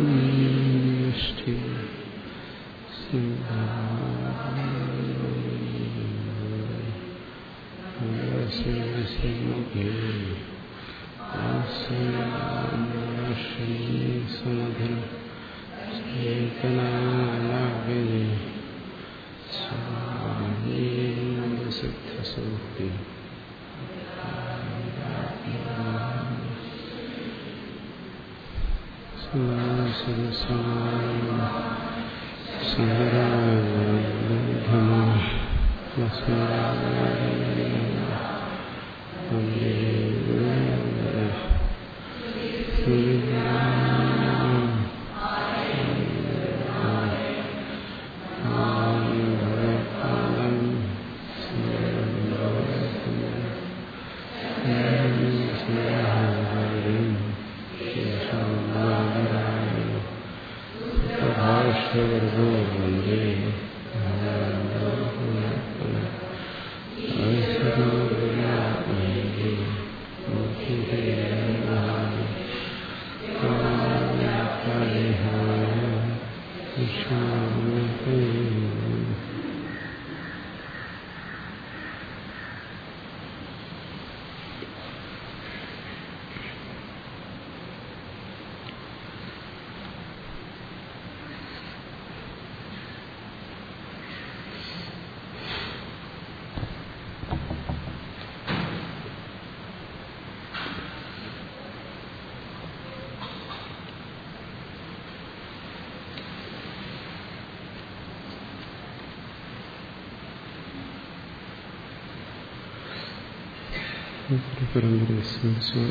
ष्ठी സമധൻ ചേതനാവിനെ സിദ്ധസൂക്തി ഭാഷവർഗോ വന്ദേ പരമ്പരയെ സ്മരിച്ചു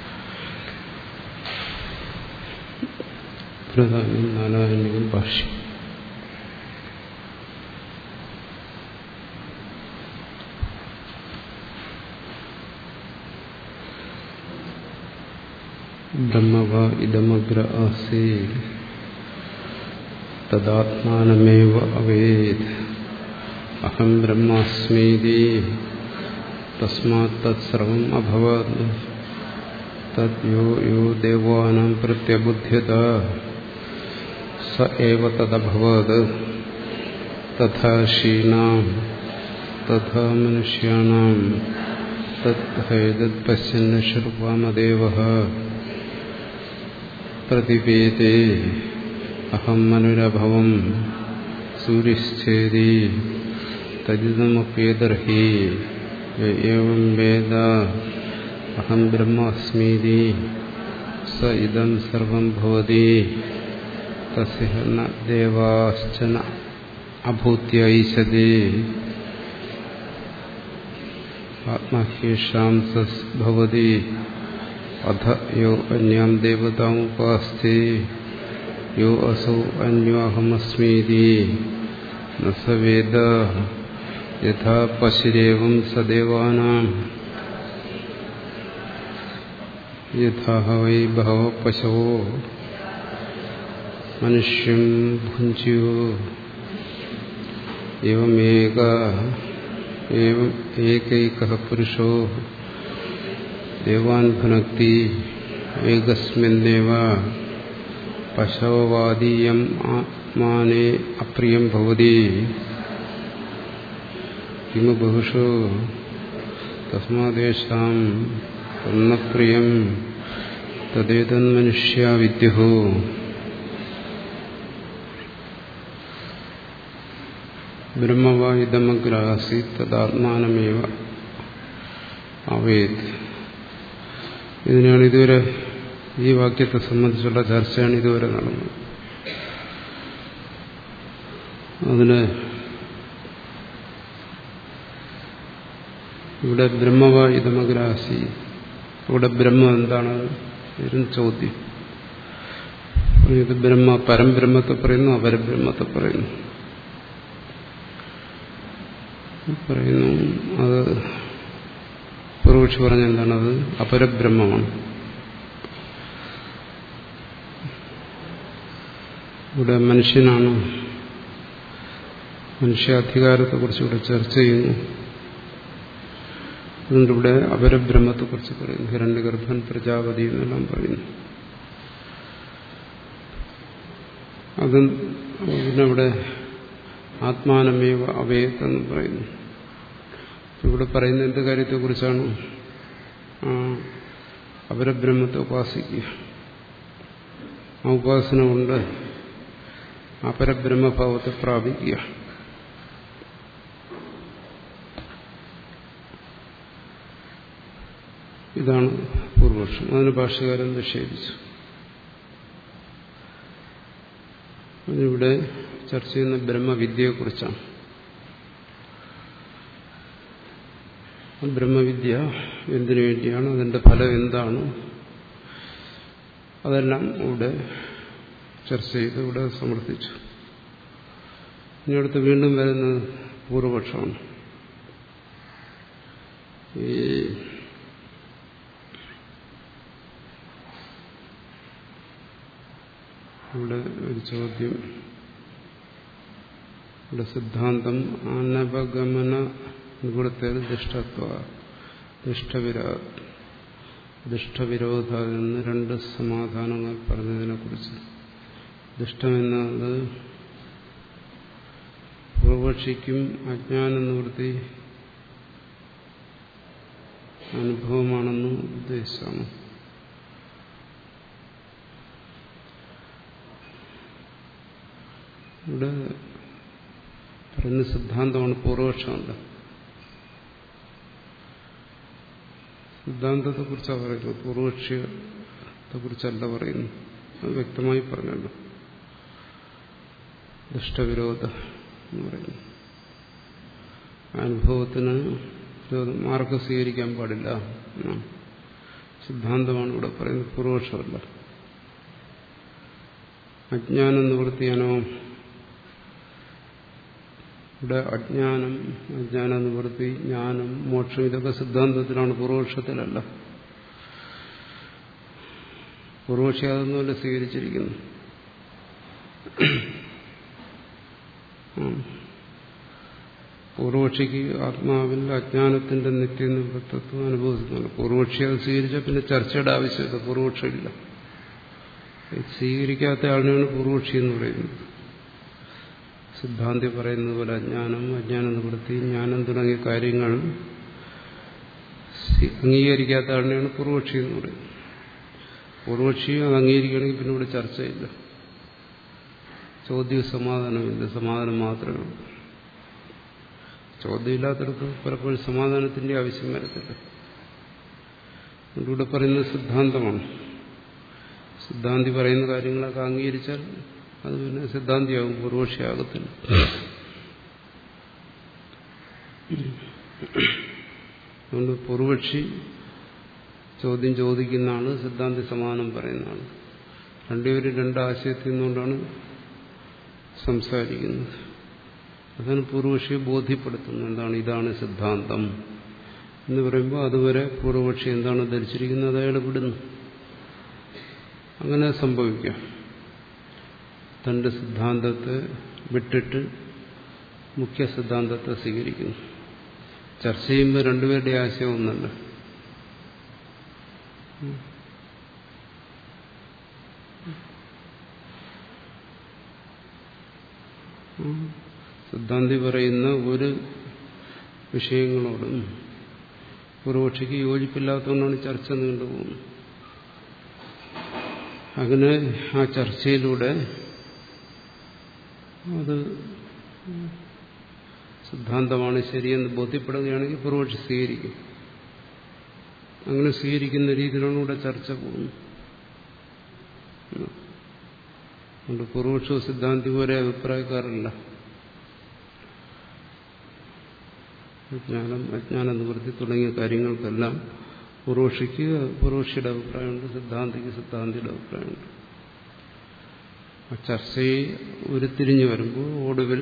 പ്രധാനം നാരായണികൻ ഭാഷ്യം ബ്രഹ്മവ ഇതമഗ്ര ആസേ തദാത്മാനമേവ അവേത് അഹം ബ്രഹ്മാസ്മീതി തസ്മാത് തത്സർവം അഭവത് തദ്യോ യോ ദേവാനാം പ്രത്യബുദ്ധ്യത സ ഏവ തദഭവത് തഥാ ഷീണാം തഥാ മനുഷ്യാണാം തദ്ഹൈതത് പശ്യന്ന ശർവാമദേവ പ്രതിപേതേ അഹം മനുരഭവം സൂര്യശ്ചേതി തജിതമപ്യേതർഹി एवं वेद अहम ब्रह्मास्मीति स इदं सर्वं भवति तस्य न देवाश्चन अभूत्य ईशते आत्मह्येषां भवति अथ यो अन्यां देवतामुपास्ते यो असौ अन्योऽहमस्मीति न स वेद यथा पशुरेवं सदेवानां यथा वै बहवः पशवो मनुष्यं भुञ्ज्यो एवमेक एवम् एकैकः पुरुषो देवान् भुनक्ति एकस्मिन्नेव पशववादीयम् आत्माने अप्रियं भवति किमु बहुषु तस्मादेषां तन्नप्रियं तदेतन्मनुष्या विद्युः ബ്രഹ്മവാ ഇതമഗ്രാസി തദാത്മാനമേവ അവേത് ഇതിനാണ് ഇതുവരെ ഈ വാക്യത്തെ സംബന്ധിച്ചുള്ള ചർച്ചയാണ് ഇതുവരെ നടന്നത് അതിന് ഇവിടെ ബ്രഹ്മവ ഇതമഗ്രാസി ഇവിടെ ബ്രഹ്മം എന്താണ് ഇതും ചോദ്യം ഇത് ബ്രഹ്മ പരംബ്രഹ്മത്തെ പറയുന്നു അപരബ്രഹ്മത്തെ പറയുന്നു പറയുന്നു അത് പൂർവക്ഷി പറഞ്ഞ എന്താണത് അപരബ്രഹ്മമാണ് ഇവിടെ മനുഷ്യനാണ് മനുഷ്യാധികാരത്തെക്കുറിച്ച് ഇവിടെ ചർച്ച ചെയ്യുന്നു അതുകൊണ്ട് ഇവിടെ അപരബ്രഹ്മത്തെക്കുറിച്ച് പറയുന്നു ഹിരണ്യഗർഭൻ പ്രജാപതി എന്നെല്ലാം പറയുന്നു അത് പിന്നെ ഇവിടെ ആത്മാനമേവ അവയത്തെന്ന് പറയുന്നു ഇവിടെ പറയുന്ന എന്ത് കാര്യത്തെക്കുറിച്ചാണ് ആ അപരബ്രഹ്മത്തെ ഉപാസിക്കുക ആ ഉപാസന കൊണ്ട് അപരബ്രഹ്മഭാവത്തെ പ്രാപിക്കുക ഇതാണ് പൂർവപക്ഷം അതിന് ഭാഷകാരൻ നിഷേധിച്ചു അതിനിവിടെ ചർച്ച ചെയ്യുന്ന ബ്രഹ്മവിദ്യയെക്കുറിച്ചാണ് ബ്രഹ്മവിദ്യ എന്തിനു വേണ്ടിയാണ് അതിന്റെ ഫലം എന്താണ് അതെല്ലാം ഇവിടെ ചർച്ച ചെയ്ത് ഇവിടെ സമർത്ഥിച്ചു ഇനി അടുത്ത് വീണ്ടും വരുന്നത് പൂർവപക്ഷമാണ് ഈ ഇവിടെ ഒരു ചോദ്യം ഇവിടെ സിദ്ധാന്തം അനപഗമന നിവൃത്തേത് ദുഷ്ടത്വ ദുഷ്ടവിരാ ദുഷ്ടവിരോധ എന്ന് രണ്ട് സമാധാനങ്ങൾ പറഞ്ഞതിനെ കുറിച്ച് ദുഷ്ടമെന്നത് പൂർവക്ഷിക്കും അജ്ഞാന നിവൃത്തി അനുഭവമാണെന്ന് ഉദ്ദേശിച്ചാണ് ഇവിടെ പറയുന്ന സിദ്ധാന്തമാണ് പൂർവപക്ഷമല്ല സിദ്ധാന്തത്തെ കുറിച്ചാണ് പറയുന്നത് പൂർവപക്ഷത്തെ കുറിച്ചല്ല പറയുന്നു അത് വ്യക്തമായി പറഞ്ഞല്ലോ ദുഷ്ടവിരോധ എന്ന് പറയുന്നു അനുഭവത്തിന് മാർഗം സ്വീകരിക്കാൻ പാടില്ല എന്നാണ് സിദ്ധാന്തമാണ് ഇവിടെ പറയുന്നത് പൂർവപക്ഷമല്ല അജ്ഞാനം നിവൃത്തിയാനോ ഇവിടെ അജ്ഞാനം അജ്ഞാന നിവൃത്തി ജ്ഞാനം മോക്ഷം ഇതൊക്കെ സിദ്ധാന്തത്തിലാണ് പൂർവപക്ഷത്തിലല്ല പൂർവപക്ഷി അതൊന്നുമല്ല സ്വീകരിച്ചിരിക്കുന്നു പൂർവപക്ഷിക്ക് ആത്മാവിൽ അജ്ഞാനത്തിന്റെ നിത്യനിവൃത്തത്വം അനുഭവിക്കുന്നുണ്ട് പൂർവപക്ഷി അത് സ്വീകരിച്ചാൽ പിന്നെ ചർച്ചയുടെ ആവശ്യമില്ല പൂർവപക്ഷമില്ല സ്വീകരിക്കാത്ത ആളിനാണ് പൂർവപക്ഷി എന്ന് പറയുന്നത് സിദ്ധാന്തി പറയുന്നത് പോലെ അജ്ഞാനം അജ്ഞാന നിവൃത്തി ജ്ഞാനം തുടങ്ങിയ കാര്യങ്ങൾ അംഗീകരിക്കാത്ത ആളിനെയാണ് പൂർവപക്ഷി എന്ന് പറയുന്നത് പൂർവപക്ഷിയും അത് അംഗീകരിക്കുകയാണെങ്കിൽ പിന്നെ ഇവിടെ ചർച്ചയില്ല ചോദ്യ സമാധാനമില്ല സമാധാനം മാത്രമേ ഉള്ളൂ ചോദ്യമില്ലാത്തടത്ത് പലപ്പോഴും സമാധാനത്തിന്റെ ആവശ്യം വരത്തില്ല ഇവിടെ പറയുന്നത് സിദ്ധാന്തമാണ് സിദ്ധാന്തി പറയുന്ന കാര്യങ്ങളൊക്കെ അംഗീകരിച്ചാൽ അത് പിന്നെ സിദ്ധാന്തിയാകും പൂർവക്ഷിയാകത്തില്ല അതുകൊണ്ട് പൂർവക്ഷി ചോദ്യം ചോദിക്കുന്നതാണ് സിദ്ധാന്തി സമാനം പറയുന്നതാണ് രണ്ടുപേരും രണ്ടാശയത്തിൽ നിന്നുകൊണ്ടാണ് സംസാരിക്കുന്നത് അതാണ് പൂർവക്ഷിയെ ബോധ്യപ്പെടുത്തുന്നത് എന്താണ് ഇതാണ് സിദ്ധാന്തം എന്ന് പറയുമ്പോൾ അതുവരെ പൂർവപക്ഷി എന്താണ് ധരിച്ചിരിക്കുന്നത് അയാൾ വിടുന്നു അങ്ങനെ സംഭവിക്കാം തന്റെ സിദ്ധാന്തത്തെ വിട്ടിട്ട് മുഖ്യ സിദ്ധാന്തത്തെ സ്വീകരിക്കുന്നു ചർച്ച ചെയ്യുമ്പോൾ രണ്ടുപേരുടെ ആശയം ഒന്നല്ല സിദ്ധാന്തി പറയുന്ന ഒരു വിഷയങ്ങളോടും പൂർവപക്ഷിക്ക് യോജിപ്പില്ലാത്തതുകൊണ്ടാണ് ചർച്ച നീണ്ടുപോകുന്നത് അങ്ങനെ ആ ചർച്ചയിലൂടെ അത് സിദ്ധാന്തമാണ് ശരിയെന്ന് ബോധ്യപ്പെടുകയാണെങ്കിൽ പൂർവക്ഷി സ്വീകരിക്കും അങ്ങനെ സ്വീകരിക്കുന്ന രീതിയിലാണ് ഇവിടെ ചർച്ച പോകുന്നത് അതുകൊണ്ട് പൂർവക്ഷവും സിദ്ധാന്തി പോലെ അഭിപ്രായക്കാരല്ല വിജ്ഞാനം അജ്ഞാന നിവൃത്തി തുടങ്ങിയ കാര്യങ്ങൾക്കെല്ലാം പൂർവക്ഷിക്ക് പൂർവക്ഷിയുടെ അഭിപ്രായമുണ്ട് സിദ്ധാന്തിക്ക് സിദ്ധാന്തിയുടെ അഭിപ്രായമുണ്ട് ആ ചർച്ചയെ ഉരുത്തിരിഞ്ഞു വരുമ്പോൾ ഒടുവിൽ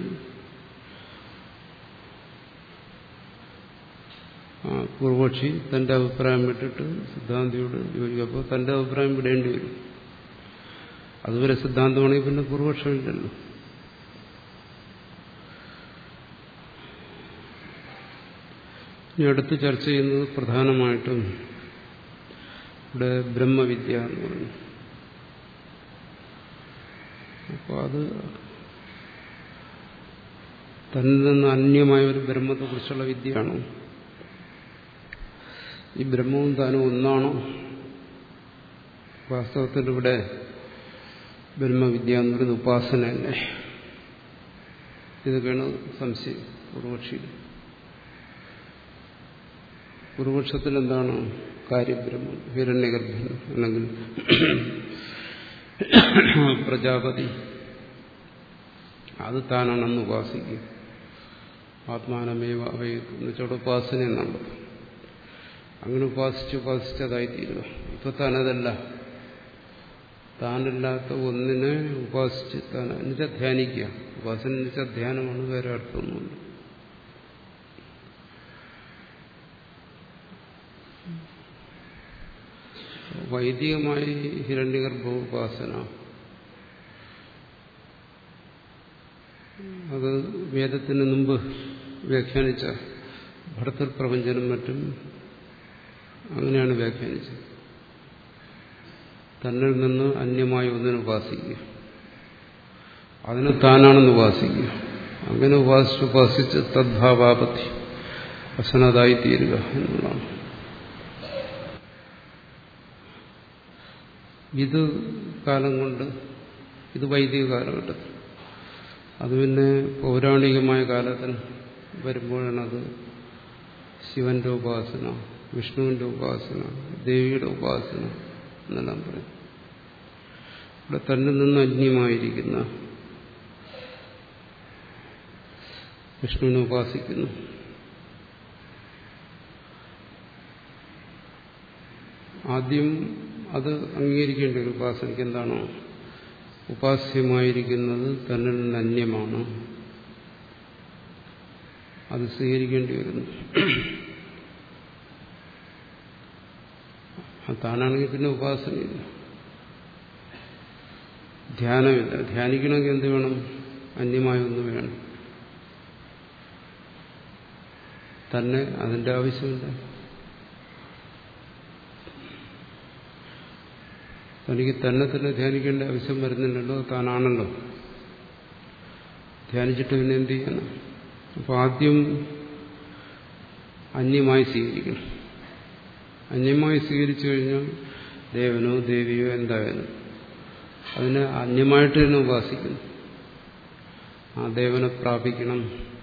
പൂർവക്ഷി തന്റെ അഭിപ്രായം വിട്ടിട്ട് സിദ്ധാന്തിയോട് യോജിക്കും അപ്പോൾ തന്റെ അഭിപ്രായം വിടേണ്ടി വരും അതുവരെ സിദ്ധാന്തമാണെങ്കിൽ പിന്നെ പൂർവക്ഷമില്ലല്ലോ ഇനി അടുത്ത് ചർച്ച ചെയ്യുന്നത് പ്രധാനമായിട്ടും ഇവിടെ ബ്രഹ്മവിദ്യ എന്ന് പറഞ്ഞു അപ്പോൾ അത് തന്നിൽ നിന്ന് അന്യമായ ഒരു ബ്രഹ്മത്തെക്കുറിച്ചുള്ള വിദ്യയാണ് ഈ ബ്രഹ്മവും താനും ഒന്നാണോ വാസ്തവത്തിൽ ഇവിടെ ബ്രഹ്മവിദ്യ എന്ന് പറയുന്നത് ഉപാസന തന്നെ ഇതൊക്കെയാണ് സംശയം പൂർവക്ഷി പൂർവക്ഷത്തിൽ എന്താണ് കാര്യബ്രഹ്മം ഹിരണ്യഗർഭൻ അല്ലെങ്കിൽ പ്രജാപതി അത് താനാണെന്ന് ഉപാസിക്കുക ആത്മാനമേവ എന്ന് വെച്ചാൽ ഉപാസന എന്നുള്ളത് അങ്ങനെ ഉപാസിച്ച് ഉപാസിച്ചതായിത്തീരുക ഇപ്പൊ താനതല്ല താനല്ലാത്ത ഒന്നിനെ ഉപാസിച്ച് താൻ എന്നുവെച്ചാൽ ധ്യാനിക്കുക ഉപാസന എന്ന് വെച്ചാൽ ധ്യാനമാണ് വേറെ അർത്ഥമൊന്നുമില്ല വൈദികമായി ഹിരണ്യഗർഭ ഉപാസന അത് വേദത്തിന് മുമ്പ് വ്യാഖ്യാനിച്ച ഭർത്തൃ പ്രപഞ്ചനും മറ്റും അങ്ങനെയാണ് വ്യാഖ്യാനിച്ചത് തന്നിൽ നിന്ന് അന്യമായ ഒന്നിനെ ഉപാസിക്കുക അതിനെ താനാണെന്ന് ഉപാസിക്കുക അങ്ങനെ ഉപാസിച്ച് ഉപാസിച്ച് തദ്ഭാവാപത്തി വസനതായി തീരുക എന്നുള്ളതാണ് ഇത് കാലം കൊണ്ട് ഇത് വൈദിക കാലഘട്ടത്തിൽ അത് പിന്നെ പൗരാണികമായ കാലത്തിൽ വരുമ്പോഴാണ് അത് ശിവന്റെ ഉപാസന വിഷ്ണുവിന്റെ ഉപാസന ദേവിയുടെ ഉപാസന എന്നെല്ലാം പറയും ഇവിടെ തന്നിൽ നിന്ന് അന്യമായിരിക്കുന്ന വിഷ്ണുവിനെ ഉപാസിക്കുന്നു ആദ്യം അത് അംഗീകരിക്കേണ്ട ഒരു ഉപാസനയ്ക്ക് എന്താണോ ഉപാസ്യമായിരിക്കുന്നത് തന്നിൽ നിന്ന് അന്യമാണ് അത് സ്വീകരിക്കേണ്ടി വരുന്നു താനാണെങ്കിൽ പിന്നെ ഉപാസനയില്ല ധ്യാനമില്ല ധ്യാനിക്കണമെങ്കിൽ എന്ത് വേണം അന്യമായ ഒന്ന് വേണം തന്നെ അതിന്റെ ആവശ്യമില്ല തനിക്ക് തന്നെ തന്നെ ധ്യാനിക്കേണ്ട ആവശ്യം വരുന്നില്ലല്ലോ താനാണല്ലോ ധ്യാനിച്ചിട്ട് പിന്നെ എന്ത് ചെയ്യണം അപ്പൊ ആദ്യം അന്യമായി സ്വീകരിക്കണം അന്യമായി സ്വീകരിച്ചു കഴിഞ്ഞാൽ ദേവനോ ദേവിയോ എന്തായാലും അതിനെ അന്യമായിട്ട് തന്നെ ഉപാസിക്കുന്നു ആ ദേവനെ പ്രാപിക്കണം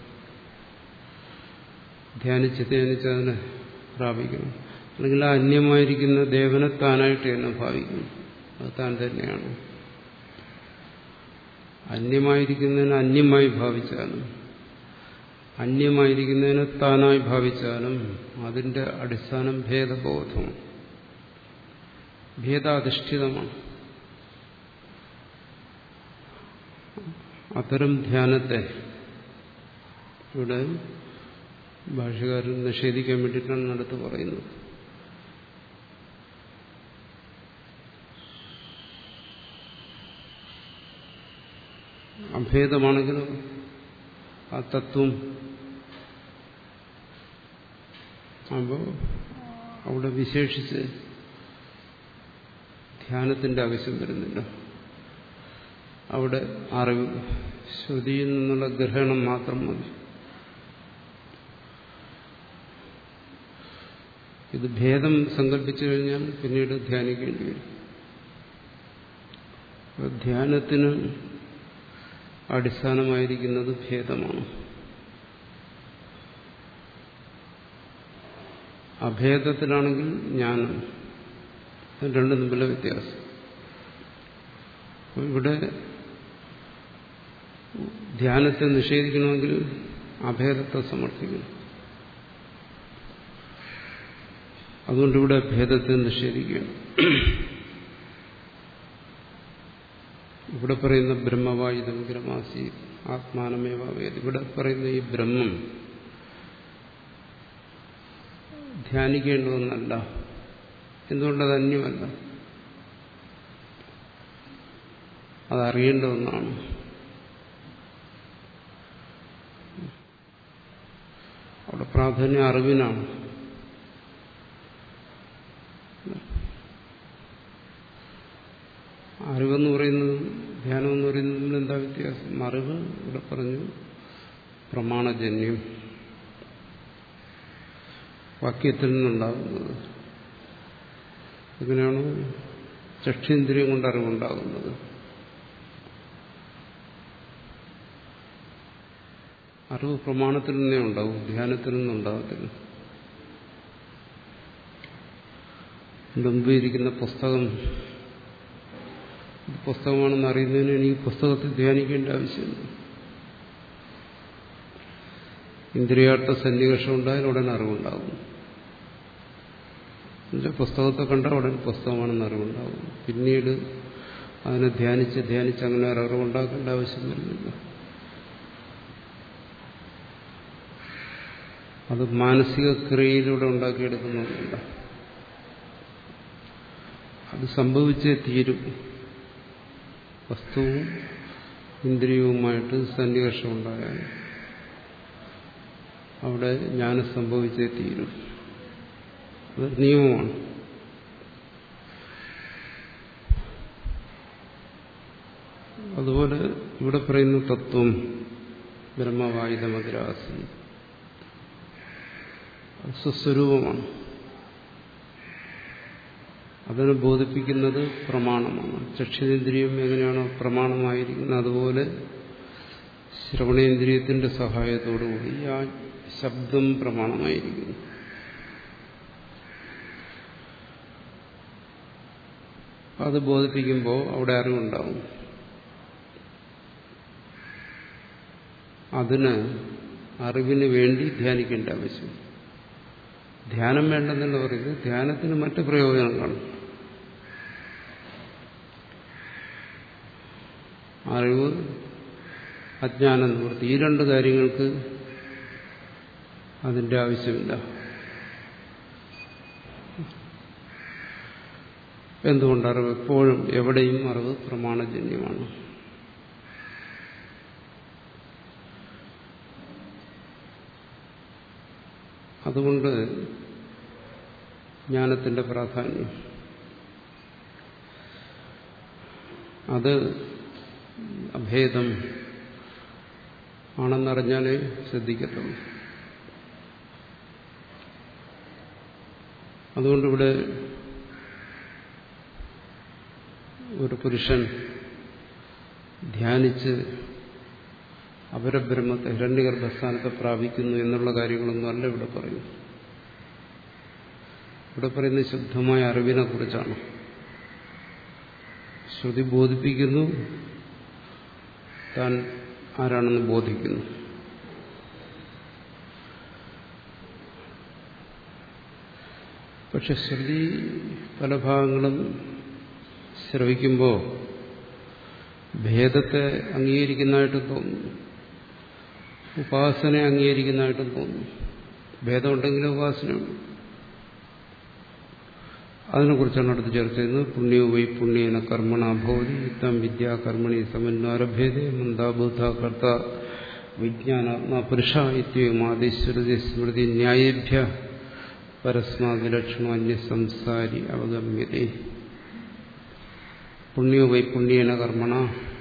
ധ്യാനിച്ച് ധ്യാനിച്ച് അതിനെ പ്രാപിക്കണം അല്ലെങ്കിൽ ആ അന്യമായിരിക്കുന്ന ദേവനെ താനായിട്ട് തന്നെ ഭാവിക്കുന്നു അത് താൻ തന്നെയാണ് അന്യമായിരിക്കുന്നതിനെ അന്യമായി ഭാവിച്ചാലും അന്യമായിരിക്കുന്നതിനെ താനായി ഭാവിച്ചാലും അതിന്റെ അടിസ്ഥാനം ഭേദബോധമാണ് ഭേദാധിഷ്ഠിതമാണ് അത്തരം ധ്യാനത്തെ ഇവിടെ ഭാഷകാരൻ നിഷേധിക്കാൻ വേണ്ടിയിട്ടാണ് അടുത്ത് പറയുന്നത് അഭേദമാണെങ്കിലും ആ തത്വം അപ്പോൾ അവിടെ വിശേഷിച്ച് ധ്യാനത്തിന്റെ ആവശ്യം വരുന്നില്ല അവിടെ അറിവ് ശ്രുതിയിൽ നിന്നുള്ള ഗ്രഹണം മാത്രം മതി ഇത് ഭേദം സങ്കല്പിച്ചു കഴിഞ്ഞാൽ പിന്നീട് ധ്യാനിക്കേണ്ടി വരും ധ്യാനത്തിന് അടിസ്ഥാനമായിരിക്കുന്നത് ഭേദമാണ് അഭേദത്തിലാണെങ്കിൽ ജ്ഞാനം രണ്ടും തമ്മിലെ വ്യത്യാസം ഇവിടെ ധ്യാനത്തെ നിഷേധിക്കണമെങ്കിൽ അഭേദത്തെ സമർത്ഥിക്കണം അതുകൊണ്ട് ഇവിടെ ഭേദത്തെ നിഷേധിക്കുകയാണ് ഇവിടെ പറയുന്ന ബ്രഹ്മവായുധം ഗ്രമാസി ആത്മാനമേവാവേദ് ഇവിടെ പറയുന്ന ഈ ബ്രഹ്മം ധ്യാനിക്കേണ്ടതൊന്നല്ല എന്തുകൊണ്ടത് അന്യമല്ല അതറിയേണ്ട ഒന്നാണ് അവിടെ പ്രാധാന്യം അറിവിനാണ് അറിവെന്ന് പറയുന്നത് ധ്യാനം എന്ന് പറയുന്നതിൽ എന്താ വ്യത്യാസം അറിവ് ഇവിടെ പറഞ്ഞു പ്രമാണജന്യം വാക്യത്തിൽ നിന്നുണ്ടാകുന്നത് എങ്ങനെയാണ് ചക്ഷേന്ദ്രിയം കൊണ്ട് അറിവുണ്ടാകുന്നത് അറിവ് പ്രമാണത്തിൽ നിന്നേ ഉണ്ടാവും ധ്യാനത്തിൽ നിന്നുണ്ടാകത്തില്ല മുമ്പ് ഇരിക്കുന്ന പുസ്തകം പുസ്തകമാണെന്ന് അറിയുന്നതിന് എനിക്ക് പുസ്തകത്തിൽ ധ്യാനിക്കേണ്ട ആവശ്യമില്ല ഇന്ദ്രിയാർത്ഥ സന്നിവേഷം ഉണ്ടായാൽ ഉടൻ അറിവുണ്ടാകും പുസ്തകത്തെ കണ്ട ഉടൻ പുസ്തകമാണെന്ന് അറിവുണ്ടാകും പിന്നീട് അതിനെ ധ്യാനിച്ച് ധ്യാനിച്ച് അങ്ങനെ ഒരു അറിവുണ്ടാക്കേണ്ട ആവശ്യം വരുന്നില്ല അത് മാനസിക ക്രിയയിലൂടെ ഉണ്ടാക്കിയെടുക്കുന്നതല്ല അത് സംഭവിച്ചേ തീരും വസ്തുവും ഇന്ദ്രിയവുമായിട്ട് സന്നിവേഷം ഉണ്ടായാൽ അവിടെ ജ്ഞാനം സംഭവിച്ചേ തീരും അത് നിയമമാണ് അതുപോലെ ഇവിടെ പറയുന്ന തത്വം ബ്രഹ്മവായുധമഗ്രാസി സ്വസ്വരൂപമാണ് അതിനെ ബോധിപ്പിക്കുന്നത് പ്രമാണമാണ് ചക്ഷുരേന്ദ്രിയം എങ്ങനെയാണോ പ്രമാണമായിരിക്കുന്നത് അതുപോലെ ശ്രവണേന്ദ്രിയത്തിന്റെ സഹായത്തോടുകൂടി ആ ശബ്ദം പ്രമാണമായിരിക്കുന്നു അത് ബോധിപ്പിക്കുമ്പോൾ അവിടെ അറിവുണ്ടാവും അതിന് അറിവിന് വേണ്ടി ധ്യാനിക്കേണ്ട ആവശ്യം ധ്യാനം വേണ്ടെന്നല്ല പറയുന്നത് ധ്യാനത്തിന് മറ്റ് പ്രയോജനം കാണും അറിവ് അജ്ഞാനം നിവൃത്തി ഈ രണ്ട് കാര്യങ്ങൾക്ക് അതിന്റെ ആവശ്യമില്ല എന്തുകൊണ്ട് അറിവ് എപ്പോഴും എവിടെയും അറിവ് പ്രമാണജന്യമാണ് അതുകൊണ്ട് ജ്ഞാനത്തിന്റെ പ്രാധാന്യം അത് അഭേദം ആണെന്നറിഞ്ഞാലേ ശ്രദ്ധിക്കത്തുള്ളൂ അതുകൊണ്ടിവിടെ ഒരു പുരുഷൻ ധ്യാനിച്ച് അപരബ്രഹ്മത്തെ ഹിരണ്യഗർഭസ്ഥാനത്തെ പ്രാപിക്കുന്നു എന്നുള്ള കാര്യങ്ങളൊന്നും അല്ല ഇവിടെ പറയുന്നു ഇവിടെ പറയുന്നത് ശുദ്ധമായ അറിവിനെ കുറിച്ചാണ് ശ്രുതി ബോധിപ്പിക്കുന്നു താൻ ആരാണെന്ന് ബോധിക്കുന്നു പക്ഷെ ശ്രുതി പല ഭാഗങ്ങളും ശ്രവിക്കുമ്പോൾ ഭേദത്തെ അംഗീകരിക്കുന്നതായിട്ട് തോന്നുന്നു ഉപാസനയെ അംഗീകരിക്കുന്നതായിട്ടും തോന്നുന്നു ഭേദമുണ്ടെങ്കിലും ഉപാസനയുണ്ട് അതിനെക്കുറിച്ചാണ് അടുത്ത് ചർച്ച ചെയ്യുന്നത് പുണ്യോ വൈ പുണ്യേന കർമ്മണ ഭവതി യുദ്ധം വിദ്യാ കർമ്മണി സമന്വരഭേദേ മന്ദാബുദ്ധ കർത്ത വിജ്ഞാനാത്മാ പുരുഷ ഇത്യമാദിശ്രുതി സ്മൃതി ന്യായേഭ്യ പരസ്മാതിലക്ഷണോ അന്യസംസാരി അവഗമ്യതേ പുണ്യോ വൈ പുണ്യേന കർമ്മണ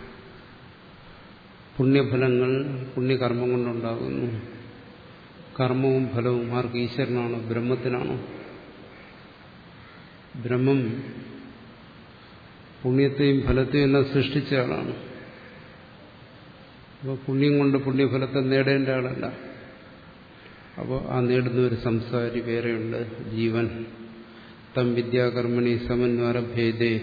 പുണ്യഫലങ്ങൾ പുണ്യകർമ്മം കൊണ്ടുണ്ടാകുന്നു കർമ്മവും ഫലവും ആർക്ക് ഈശ്വരനാണോ ബ്രഹ്മത്തിനാണോ ബ്രഹ്മം പുണ്യത്തെയും ഫലത്തെയും എല്ലാം സൃഷ്ടിച്ച ആളാണ് അപ്പോൾ പുണ്യം കൊണ്ട് പുണ്യഫലത്തെ നേടേണ്ട ആളല്ല അപ്പോൾ ആ നേടുന്ന ഒരു സംസാരി വേറെയുണ്ട് ജീവൻ തം വിദ്യാകർമ്മണി സമന്വരഭേദേ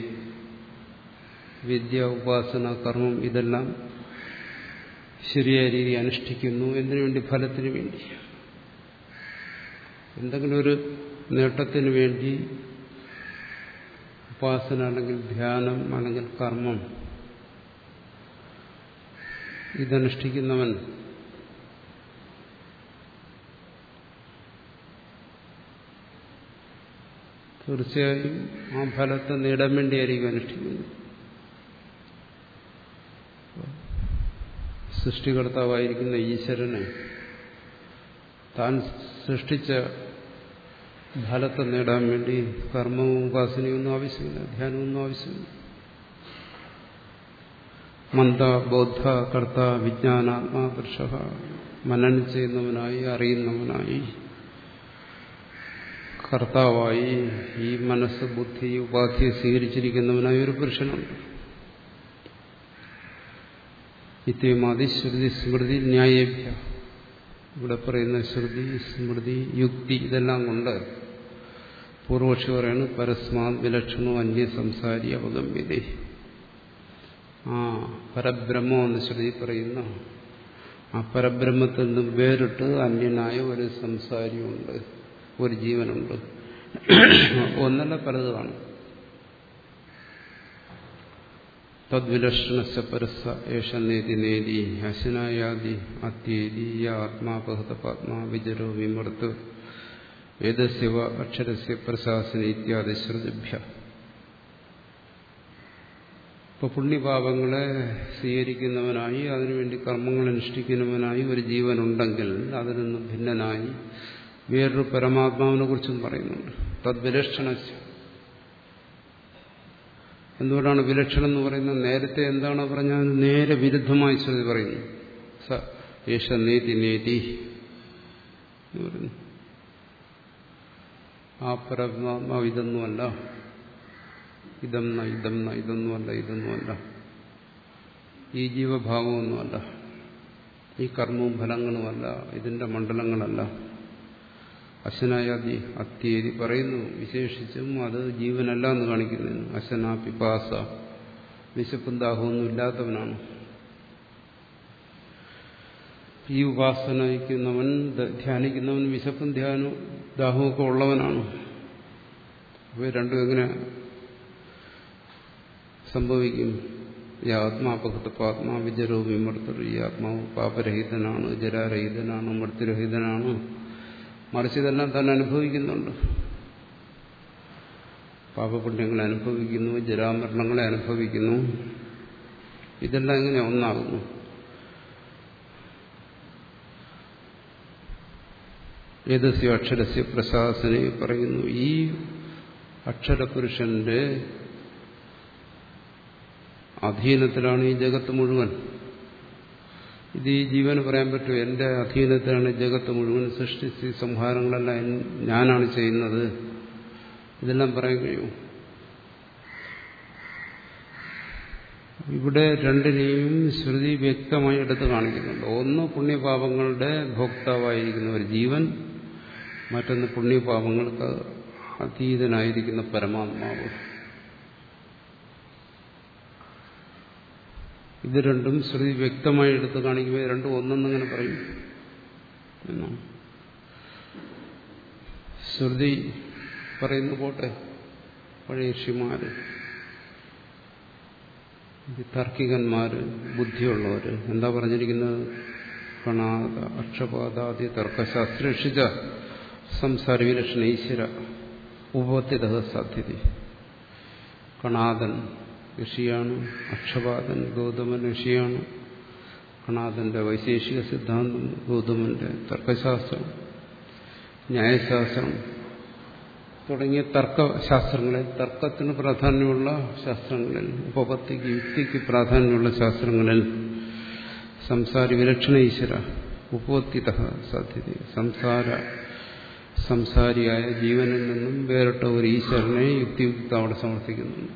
വിദ്യ ഉപാസന കർമ്മം ഇതെല്ലാം ശരിയായ രീതി അനുഷ്ഠിക്കുന്നു എന്തിനു വേണ്ടി ഫലത്തിന് വേണ്ടി എന്തെങ്കിലും ഒരു നേട്ടത്തിന് വേണ്ടി ഉപാസന അല്ലെങ്കിൽ ധ്യാനം അല്ലെങ്കിൽ കർമ്മം ഇതനുഷ്ഠിക്കുന്നവൻ തീർച്ചയായും ആ ഫലത്തെ നേടാൻ വേണ്ടിയായിരിക്കും അനുഷ്ഠിക്കുന്നത് സൃഷ്ടികർത്താവായിരിക്കുന്ന ഈശ്വരന് താൻ സൃഷ്ടിച്ച ഫലത്തെ നേടാൻ വേണ്ടി കർമ്മവും ഉപാസനയും ഒന്നും ആവശ്യമില്ല ധ്യാനമൊന്നും ആവശ്യമില്ല മന്ദ ബോദ്ധ കർത്ത വിജ്ഞാനാത്മാ പുരുഷ മനനം ചെയ്യുന്നവനായി അറിയുന്നവനായി കർത്താവായി ഈ മനസ്സ് ബുദ്ധി ഉപാധിയെ സ്വീകരിച്ചിരിക്കുന്നവനായ ഒരു പുരുഷനുണ്ട് നിത്യമാതി ശ്രുതി സ്മൃതി ന്യായേഭ്യ ഇവിടെ പറയുന്ന ശ്രുതി സ്മൃതി യുക്തി ഇതെല്ലാം കൊണ്ട് പൂർവക്ഷി പറയാണ് പരസ്മാ വിലക്ഷണോ അന്യ സംസാരി അവഗമ്യത ആ പരബ്രഹ്മം എന്ന് ശ്രുതി പറയുന്ന ആ പരബ്രഹ്മത്തിൽ നിന്നും വേറിട്ട് അന്യനായ ഒരു സംസാരിയുണ്ട് ഒരു ജീവനുണ്ട് ഒന്നല്ല പലത് കാണും തദ്വിലക്ഷണ പരസ ഏഷ നേതി നേതി അശനായാദി അത്യേതി ആത്മാപഹത പാത്മാ വിജരോ വിമർത്തു വേദസ്യവ അക്ഷരസ്യ പ്രശാസന ഇത്യാദി ശ്രുതിഭ്യ ഇപ്പൊ പുണ്യപാപങ്ങളെ സ്വീകരിക്കുന്നവനായി അതിനുവേണ്ടി കർമ്മങ്ങൾ അനുഷ്ഠിക്കുന്നവനായി ഒരു ജീവനുണ്ടെങ്കിൽ അതിൽ നിന്ന് ഭിന്നനായി വേറൊരു പരമാത്മാവിനെ കുറിച്ചും പറയുന്നുണ്ട് തദ്വിലക്ഷണ എന്തുകൊണ്ടാണ് വിലക്ഷണം എന്ന് പറയുന്നത് നേരത്തെ എന്താണോ പറഞ്ഞാൽ നേരെ വിരുദ്ധമായി ശ്രുതി പറയുന്നു സ യേശ നേതി നേതി എന്ന് പറയുന്നു ആ പരമാത്മാവ് ഇതൊന്നുമല്ല ഇതം ന ഇതം ന ഇതൊന്നുമല്ല ഇതൊന്നുമല്ല ഈ ജീവഭാവമൊന്നുമല്ല ഈ കർമ്മവും ഫലങ്ങളുമല്ല ഇതിന്റെ മണ്ഡലങ്ങളല്ല അശനായാദി അത്യേരി പറയുന്നു വിശേഷിച്ചും അത് ജീവനല്ല എന്ന് കാണിക്കുന്നതിന് അശന പിപാസ വിശപ്പും ദാഹമൊന്നും ഇല്ലാത്തവനാണ് ഈ ഉപാസനയ്ക്കുന്നവൻ ധ്യാനിക്കുന്നവൻ വിശപ്പും ധ്യാനവും ദാഹവും ഒക്കെ ഉള്ളവനാണ് ഇവ രണ്ടും എങ്ങനെ സംഭവിക്കും ഈ ആത്മാപകത്തപ്പാത്മാ വിജരോ വിമർത്തർ ഈ ആത്മാവ് പാപരഹിതനാണ് ജരാരഹിതനാണ് മൃത്യുരഹിതനാണ് മറിച്ച് ഇതെല്ലാം തന്നെ അനുഭവിക്കുന്നുണ്ട് പാപപുണ്യങ്ങളെ അനുഭവിക്കുന്നു ജരാമരണങ്ങളെ അനുഭവിക്കുന്നു ഇതെല്ലാം ഇങ്ങനെ ഒന്നാകുന്നു ഏതസ്യ അക്ഷരസ്യ പ്രശാസനെ പറയുന്നു ഈ അക്ഷരപുരുഷന്റെ അധീനത്തിലാണ് ഈ ജഗത്ത് മുഴുവൻ ഇത് ഈ ജീവന് പറയാൻ പറ്റും എന്റെ അധീനത്തിലാണ് ജഗത്ത് മുഴുവൻ സൃഷ്ടിച്ച് സംഹാരങ്ങളെല്ലാം ഞാനാണ് ചെയ്യുന്നത് ഇതെല്ലാം പറയാൻ കഴിയും ഇവിടെ രണ്ടിനെയും ശ്രുതി വ്യക്തമായി എടുത്ത് കാണിക്കുന്നുണ്ട് ഒന്ന് പുണ്യപാപങ്ങളുടെ ഭോക്താവായിരിക്കുന്ന ഒരു ജീവൻ മറ്റൊന്ന് പുണ്യപാപങ്ങൾക്ക് അതീതനായിരിക്കുന്ന പരമാത്മാവ് ഇത് രണ്ടും ശ്രുതി വ്യക്തമായി എടുത്ത് കാണിക്കുമ്പോൾ രണ്ടും ഒന്നെന്നിങ്ങനെ പറയും എന്നാണ് ശ്രുതി പറയുന്നു പോട്ടെ പഴയ ഋഷിമാര് താർക്കികന്മാര് ബുദ്ധിയുള്ളവര് എന്താ പറഞ്ഞിരിക്കുന്നത് കണാത അക്ഷപാദാദി തർക്കശാസ്ത്രഷിച്ച സംസാര വിലക്ഷണ ഈശ്വര ഉപത്തിത സാധ്യത കണാദൻ ഋഷിയാണ് അക്ഷപാദൻ ഗൗതമൻ ഋഷിയാണ് കണാദന്റെ വൈശേഷിക സിദ്ധാന്തം ഗൗതമന്റെ തർക്കശാസ്ത്രം ന്യായശാസ്ത്രം തുടങ്ങിയ തർക്കശാസ്ത്രങ്ങളിൽ തർക്കത്തിന് പ്രാധാന്യമുള്ള ശാസ്ത്രങ്ങളിൽ ഉപപത്തിക്ക് യുക്തിക്ക് പ്രാധാന്യമുള്ള ശാസ്ത്രങ്ങളിൽ സംസാര വിലക്ഷണ ഈശ്വര ഉപത്തിത സാധ്യത സംസാര സംസാരിയായ ജീവനിൽ നിന്നും വേറിട്ട ഒരു ഈശ്വരനെ യുക്തിയുക്ത അവിടെ സമർത്ഥിക്കുന്നുണ്ട്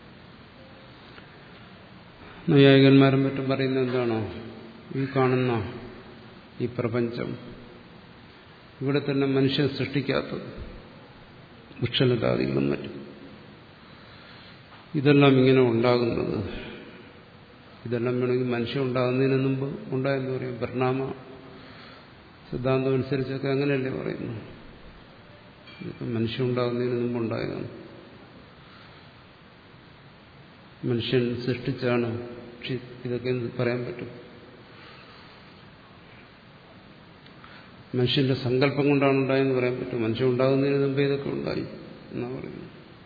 നൈയായികന്മാരും മറ്റും പറയുന്നത് എന്താണോ ഈ കാണുന്ന ഈ പ്രപഞ്ചം ഇവിടെ തന്നെ മനുഷ്യൻ സൃഷ്ടിക്കാത്തത് വൃക്ഷലതാദികളും മറ്റും ഇതെല്ലാം ഇങ്ങനെ ഉണ്ടാകുന്നത് ഇതെല്ലാം വേണമെങ്കിൽ മനുഷ്യൻ ഉണ്ടാകുന്നതിന് മുമ്പ് ഉണ്ടായെന്ന് പറയും പരിണാമ സിദ്ധാന്തം അനുസരിച്ചൊക്കെ അങ്ങനെയല്ലേ പറയുന്നു ഇതൊക്കെ മനുഷ്യൻ ഉണ്ടാകുന്നതിന് മുമ്പ് ഉണ്ടായതാണ് മനുഷ്യൻ സൃഷ്ടിച്ചാണ് പക്ഷെ ഇതൊക്കെ പറയാൻ പറ്റും മനുഷ്യന്റെ സങ്കല്പം കൊണ്ടാണ് ഉണ്ടായെന്ന് പറയാൻ പറ്റും മനുഷ്യൻ ഉണ്ടാകുന്നതിന് മുമ്പേ ഇതൊക്കെ ഉണ്ടായി എന്നാ പറയുന്നത്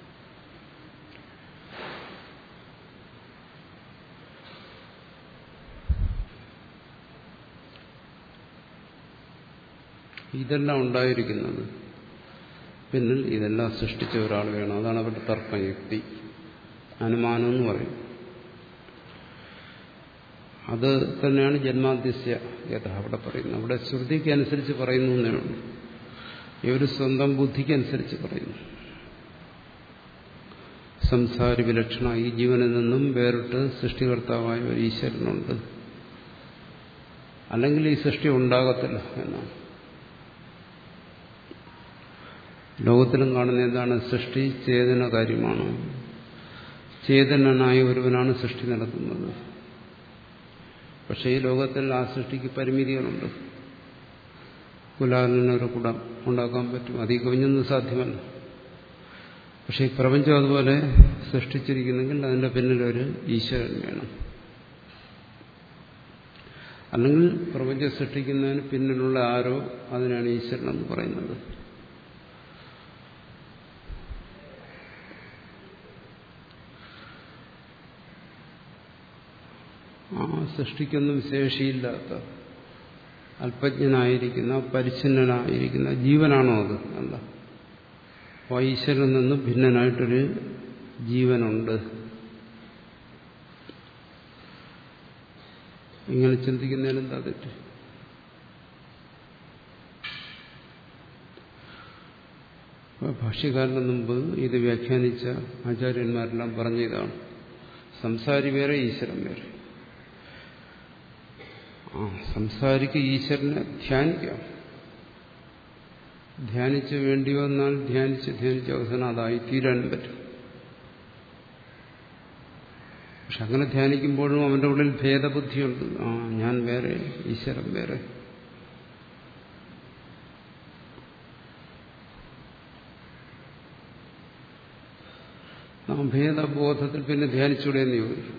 ഇതെല്ലാം ഉണ്ടായിരിക്കുന്നത് പിന്നിൽ ഇതെല്ലാം സൃഷ്ടിച്ച ഒരാൾ വേണം അതാണ് അവരുടെ തർക്കം യുക്തി അനുമാനം എന്ന് പറയും അത് തന്നെയാണ് ജന്മാദ്യസ്യ യഥ അവിടെ പറയുന്നത് അവിടെ ശ്രുതിക്ക് അനുസരിച്ച് പറയുന്നു എന്നേ ഉള്ളൂ ഇവർ സ്വന്തം ബുദ്ധിക്കനുസരിച്ച് പറയുന്നു സംസാരി വിലക്ഷണ ഈ ജീവനിൽ നിന്നും വേറിട്ട് സൃഷ്ടികർത്താവായ ഒരു ഈശ്വരനുണ്ട് അല്ലെങ്കിൽ ഈ സൃഷ്ടി ഉണ്ടാകത്തില്ല എന്നാണ് ലോകത്തിലും കാണുന്ന എന്താണ് സൃഷ്ടി ചേതന കാര്യമാണ് ചേതനനായ ഒരുവനാണ് സൃഷ്ടി നടത്തുന്നത് പക്ഷേ ഈ ലോകത്തിൽ ആ സൃഷ്ടിക്ക് പരിമിതികളുണ്ട് കുലാലിനൊരു കുടം ഉണ്ടാക്കാൻ പറ്റും അതി കവിഞ്ഞൊന്നും സാധ്യമല്ല പക്ഷെ ഈ പ്രപഞ്ചം അതുപോലെ സൃഷ്ടിച്ചിരിക്കുന്നെങ്കിൽ അതിന്റെ പിന്നിലൊരു ഈശ്വരൻ വേണം അല്ലെങ്കിൽ പ്രപഞ്ചം സൃഷ്ടിക്കുന്നതിന് പിന്നിലുള്ള ആരോ അതിനാണ് ഈശ്വരൻ എന്ന് പറയുന്നത് ആ സൃഷ്ടിക്കൊന്നും ശേഷിയില്ലാത്ത അല്പജ്ഞനായിരിക്കുന്ന പരിച്ഛിന്നനായിരിക്കുന്ന ജീവനാണോ അത് അല്ല അപ്പോൾ ഈശ്വരനിൽ നിന്ന് ഭിന്നനായിട്ടൊരു ജീവനുണ്ട് ഇങ്ങനെ ചിന്തിക്കുന്നതിന് എന്താ തെറ്റ് ഭാഷ്യകാരന് മുമ്പ് ഇത് വ്യാഖ്യാനിച്ച ആചാര്യന്മാരെല്ലാം പറഞ്ഞതാണ് സംസാരി വേറെ ഈശ്വരൻ വേറെ ആ സംസാരിക്ക് ഈശ്വരനെ ധ്യാനിക്കാം ധ്യാനിച്ച് വേണ്ടി വന്നാൽ ധ്യാനിച്ച് ധ്യാനിച്ച് അവസാനം അതായി തീരാനും പറ്റും പക്ഷെ അങ്ങനെ ധ്യാനിക്കുമ്പോഴും അവന്റെ ഉള്ളിൽ ഭേദബുദ്ധിയുണ്ട് ആ ഞാൻ വേറെ ഈശ്വരൻ വേറെ ആ ഭേദബോധത്തിൽ പിന്നെ ധ്യാനിച്ചൂടെ എന്ന് ചോദിക്കും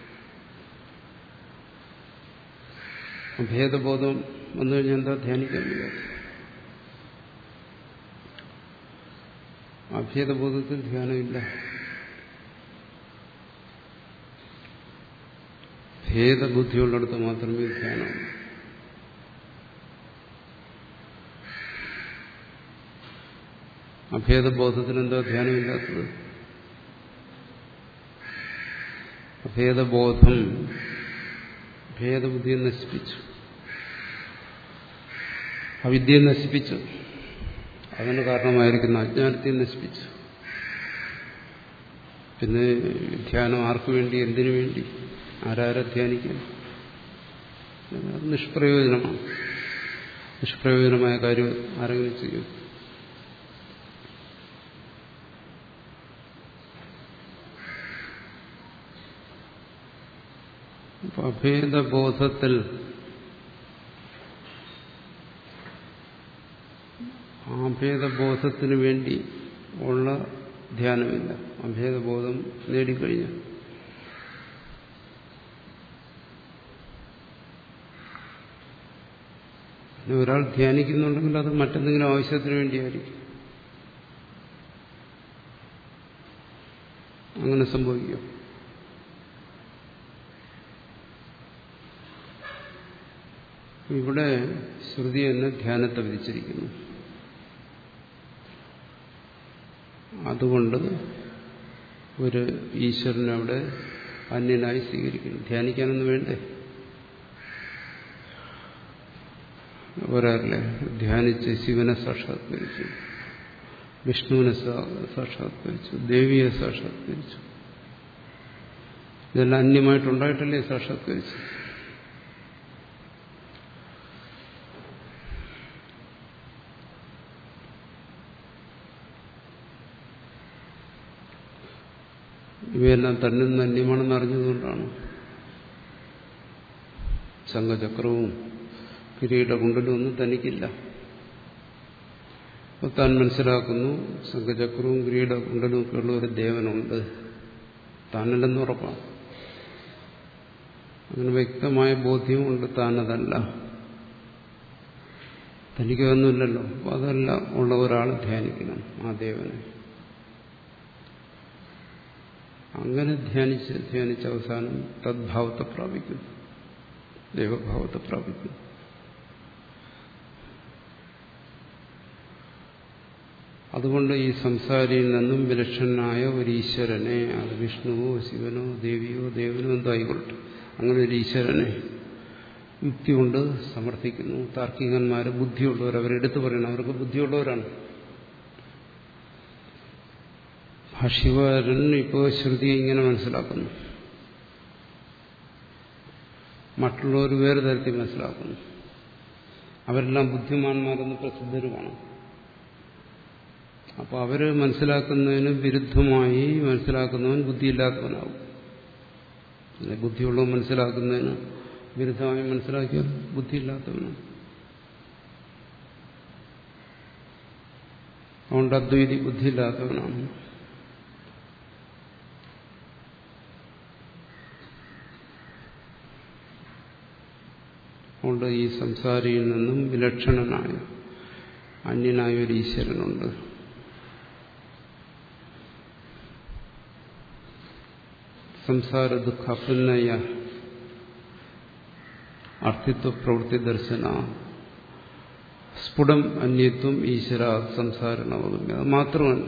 ഭേദബോധം വന്നു കഴിഞ്ഞാൽ എന്താ ധ്യാനിക്കാൻ വയ്യാത്ത അഭേദബോധത്തിൽ ധ്യാനമില്ല ഭേദബുദ്ധിയുള്ളിടത്ത് മാത്രമേ ധ്യാനമുള്ളൂ അഭേദബോധത്തിന് എന്താ ധ്യാനമില്ലാത്തത് അഭേദബോധം ഭേദബുദ്ധിയെ നശിപ്പിച്ചു അവിദ്യയെ നശിപ്പിച്ചു അതിന് കാരണമായിരിക്കുന്ന അജ്ഞാനത്തെ നശിപ്പിച്ചു പിന്നെ ധ്യാനം ആർക്കു വേണ്ടി എന്തിനു വേണ്ടി ആരാരെ ധ്യാനിക്കാൻ അത് നിഷ്പ്രയോജനമാണ് നിഷ്പ്രയോജനമായ കാര്യം ആരെങ്കിലും ചെയ്യും അപ്പൊ അഭേദബോധത്തിൽ അഭേദബോധത്തിന് വേണ്ടി ഉള്ള ധ്യാനമില്ല അഭേദബോധം നേടിക്കഴിഞ്ഞു പിന്നെ ഒരാൾ ധ്യാനിക്കുന്നുണ്ടെങ്കിൽ അത് മറ്റെന്തെങ്കിലും ആവശ്യത്തിന് വേണ്ടിയായിരിക്കും അങ്ങനെ സംഭവിക്കും ഇവിടെ ശ്രുതി എന്നെ ധ്യാനത്തെ വിധിച്ചിരിക്കുന്നു അതുകൊണ്ട് ഒരു ഈശ്വരനെ അവിടെ അന്യനായി സ്വീകരിക്കുന്നു ധ്യാനിക്കാനൊന്നും വേണ്ടേ ഒരാളെ ധ്യാനിച്ച് ശിവനെ സാക്ഷാത്കരിച്ചു വിഷ്ണുവിനെ സാക്ഷാത്കരിച്ചു ദേവിയെ സാക്ഷാത്കരിച്ചു ഇതെല്ലാം അന്യമായിട്ടുണ്ടായിട്ടല്ലേ സാക്ഷാത്കരിച്ചു ഇവയെല്ലാം തന്നിൽ നിന്ന് അന്യമാണെന്ന് അറിഞ്ഞതുകൊണ്ടാണ് ശംഖചക്രവും കിരീടകുണ്ടലും ഒന്നും തനിക്കില്ല അപ്പോൾ താൻ മനസ്സിലാക്കുന്നു ശംഖചക്രവും കിരീടകുണ്ടലും ഒക്കെ ഉള്ള ഒരു ദേവനുണ്ട് താനല്ലെന്ന് ഉറപ്പാണ് അങ്ങനെ വ്യക്തമായ ബോധ്യമുണ്ട് താനതല്ല തനിക്കൊന്നുമില്ലല്ലോ അപ്പോൾ അതല്ല ഉള്ള ഒരാൾ ധ്യാനിക്കണം ആ ദേവനെ അങ്ങനെ ധ്യാനിച്ച് ധ്യാനിച്ച് അവസാനം തദ്ഭാവത്തെ പ്രാപിക്കും ദൈവഭാവത്തെ പ്രാപിക്കും അതുകൊണ്ട് ഈ സംസാരിയിൽ നിന്നും വിലക്ഷണനായ ഒരു ഈശ്വരനെ അത് വിഷ്ണുവോ ശിവനോ ദേവിയോ ദേവനോ എന്തോ ആയിക്കൊള്ളട്ടെ അങ്ങനെ ഒരു ഈശ്വരനെ യുക്തി കൊണ്ട് സമർത്ഥിക്കുന്നു താർക്കികന്മാർ ബുദ്ധിയുള്ളവർ അവരെടുത്തു പറയണം അവർക്ക് ബുദ്ധിയുള്ളവരാണ് ഭാഷ്യകാരൻ ഇപ്പോൾ ശ്രുതി ഇങ്ങനെ മനസ്സിലാക്കുന്നു മറ്റുള്ളവർ വേറെ തരത്തിൽ മനസ്സിലാക്കുന്നു അവരെല്ലാം ബുദ്ധിമാന്മാരെന്ന് പ്രസിദ്ധരുമാണ് അപ്പോൾ അവർ മനസ്സിലാക്കുന്നതിന് വിരുദ്ധമായി മനസ്സിലാക്കുന്നവൻ ബുദ്ധിയില്ലാത്തവനാവും അല്ലെ ബുദ്ധിയുള്ളവൻ മനസ്സിലാക്കുന്നതിന് വിരുദ്ധമായി മനസ്സിലാക്കിയാൽ ബുദ്ധിയില്ലാത്തവനാണ് അതുകൊണ്ട് അദ്വൈതി ബുദ്ധിയില്ലാത്തവനാണ് അതുകൊണ്ട് ഈ സംസാരിയിൽ നിന്നും വിലക്ഷണനായ അന്യനായ ഒരു ഈശ്വരനുണ്ട് സംസാര ദുഃഖാപന്നയ അർത്ഥിത്വ പ്രവൃത്തി ദർശന സ്ഫുടം അന്യത്വം ഈശ്വര സംസാരണമാകും അത് മാത്രമല്ല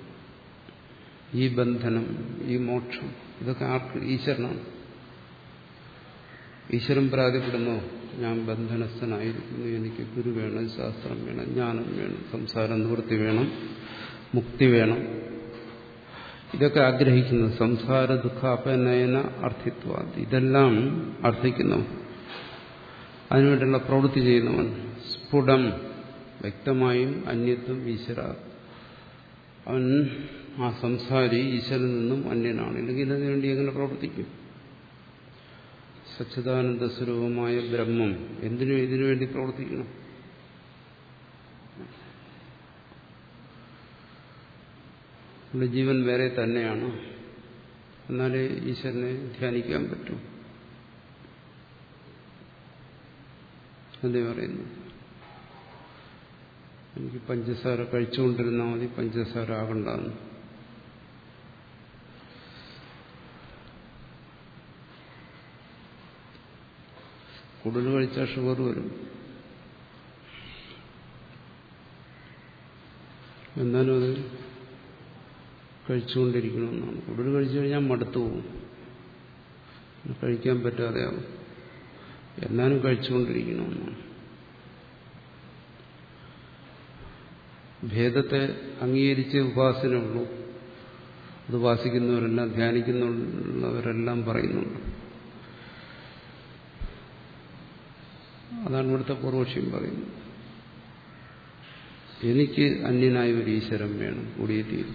ഈ ബന്ധനം ഈ മോക്ഷം ഇതൊക്കെ ആർക്ക് ഈശ്വരനാണ് ഈശ്വരൻ പരാതിപ്പെടുന്നു ഞാൻ ബന്ധനസ്ഥനായിരിക്കുന്നു എനിക്ക് ഗുരു വേണം ശാസ്ത്രം വേണം ജ്ഞാനം വേണം സംസാര നിവൃത്തി വേണം മുക്തി വേണം ഇതൊക്കെ ആഗ്രഹിക്കുന്നു സംസാര ദുഃഖാപനയന അർത്ഥിത്വ ഇതെല്ലാം അർത്ഥിക്കുന്നു അതിനുവേണ്ടിയുള്ള പ്രവൃത്തി ചെയ്യുന്നവൻ സ്ഫുടം വ്യക്തമായും അന്യത്വം ഈശ്വര അവൻ ആ സംസാരി ഈശ്വരനിൽ നിന്നും അന്യനാണ് ഇല്ലെങ്കിൽ അതിനുവേണ്ടി എങ്ങനെ പ്രവർത്തിക്കും സച്ചിദാനന്ദ സ്വരൂപമായ ബ്രഹ്മം എന്തിനും ഇതിനു വേണ്ടി പ്രവർത്തിക്കണം നമ്മുടെ ജീവൻ വേറെ തന്നെയാണ് എന്നാലേ ഈശ്വരനെ ധ്യാനിക്കാൻ പറ്റൂ അതേ പറയുന്നു എനിക്ക് പഞ്ചസാര കഴിച്ചുകൊണ്ടിരുന്നാൽ മതി പഞ്ചസാര ആകണ്ടെന്ന് കൂടുതൽ കഴിച്ചാൽ ഷുഗർ വരും എന്നാലും അത് കഴിച്ചുകൊണ്ടിരിക്കണമെന്നാണ് കൂടുതൽ കഴിച്ചു കഴിഞ്ഞാൽ മടുത്തു പോകും കഴിക്കാൻ പറ്റാതെയാവും എന്നാലും കഴിച്ചുകൊണ്ടിരിക്കണമെന്നാണ് ഭേദത്തെ അംഗീകരിച്ച് ഉപാസനയുള്ളൂ അത് ഉപാസിക്കുന്നവരെല്ലാം ധ്യാനിക്കുന്നവരെല്ലാം പറയുന്നുണ്ട് അതാണ് ഇവിടുത്തെ പൂർവക്ഷ്യം പറയുന്നത് എനിക്ക് അന്യനായ ഒരു ഈശ്വരം വേണം കൂടിയേ തീരും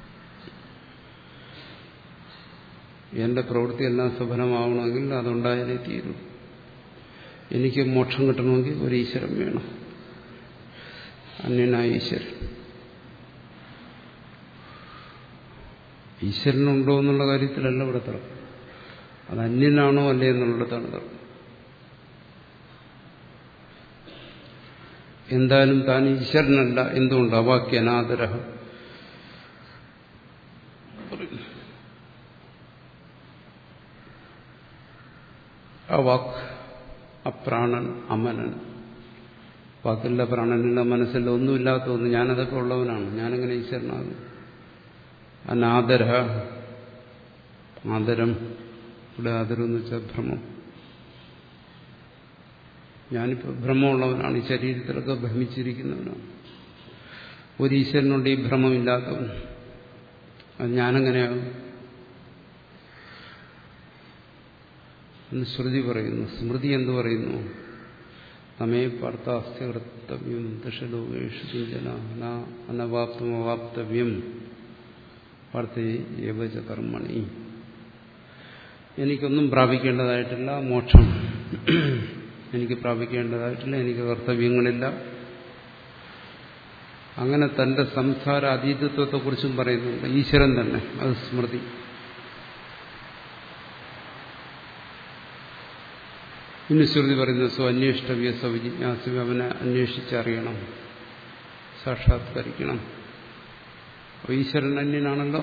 എന്റെ പ്രവൃത്തിയെല്ലാം സഫലമാവണമെങ്കിൽ അതുണ്ടായാലേ തീരും എനിക്ക് മോക്ഷം കിട്ടണമെങ്കിൽ ഒരു ഈശ്വരം വേണം അന്യനായ ഈശ്വരൻ ഈശ്വരനുണ്ടോ എന്നുള്ള കാര്യത്തിലല്ല ഇവിടെ തർക്കം അത് അന്യനാണോ അല്ലേ എന്നുള്ളിടത്താണ് തർക്കം എന്തായാലും താൻ ഈശ്വരനല്ല എന്തുകൊണ്ട് അവാക്യ അനാദര അവാക് അപ്രാണൻ അമനൻ വാക്കില്ല പ്രാണനില്ല മനസ്സില്ല ഒന്നുമില്ലാത്ത ഒന്ന് ഞാനതൊക്കെ ഉള്ളവനാണ് ഞാനെങ്ങനെ ഈശ്വരനാകും അനാദര ആദരം ഇവിടെ ആദരം എന്ന് വെച്ചാൽ ഭ്രമം ഞാനിപ്പോൾ ഭ്രമമുള്ളവനാണ് ഈ ശരീരത്തിലൊക്കെ ഭ്രമിച്ചിരിക്കുന്നവനാണ് ഒരു ഈശ്വരനുണ്ട് ഈ ഭ്രമമില്ലാത്തവൻ അത് ഞാനെങ്ങനെയാകും എന്ന് ശ്രുതി പറയുന്നു സ്മൃതി എന്തു പറയുന്നു നമ്മെ പാർത്ഥാസ്ത്യകർത്തവ്യം ദശലോകേഷു കിഞ്ചന അനവാപ്തം അവാപ്തവ്യം പാർത്ഥേ യവച കർമ്മണി എനിക്കൊന്നും പ്രാപിക്കേണ്ടതായിട്ടില്ല മോക്ഷം എനിക്ക് പ്രാപിക്കേണ്ടതായിട്ടില്ല എനിക്ക് കർത്തവ്യങ്ങളില്ല അങ്ങനെ തന്റെ സംസാര അതീതത്വത്തെക്കുറിച്ചും പറയുന്നുണ്ട് ഈശ്വരൻ തന്നെ അത് സ്മൃതി ഇനി ശ്രുതി പറയുന്നത് സ്വ അന്വേഷ്ടവ്യ സവിജിജ്ഞാസവ്യ അവനെ അന്വേഷിച്ചറിയണം സാക്ഷാത്കരിക്കണം അപ്പോൾ ഈശ്വരൻ അന്യനാണല്ലോ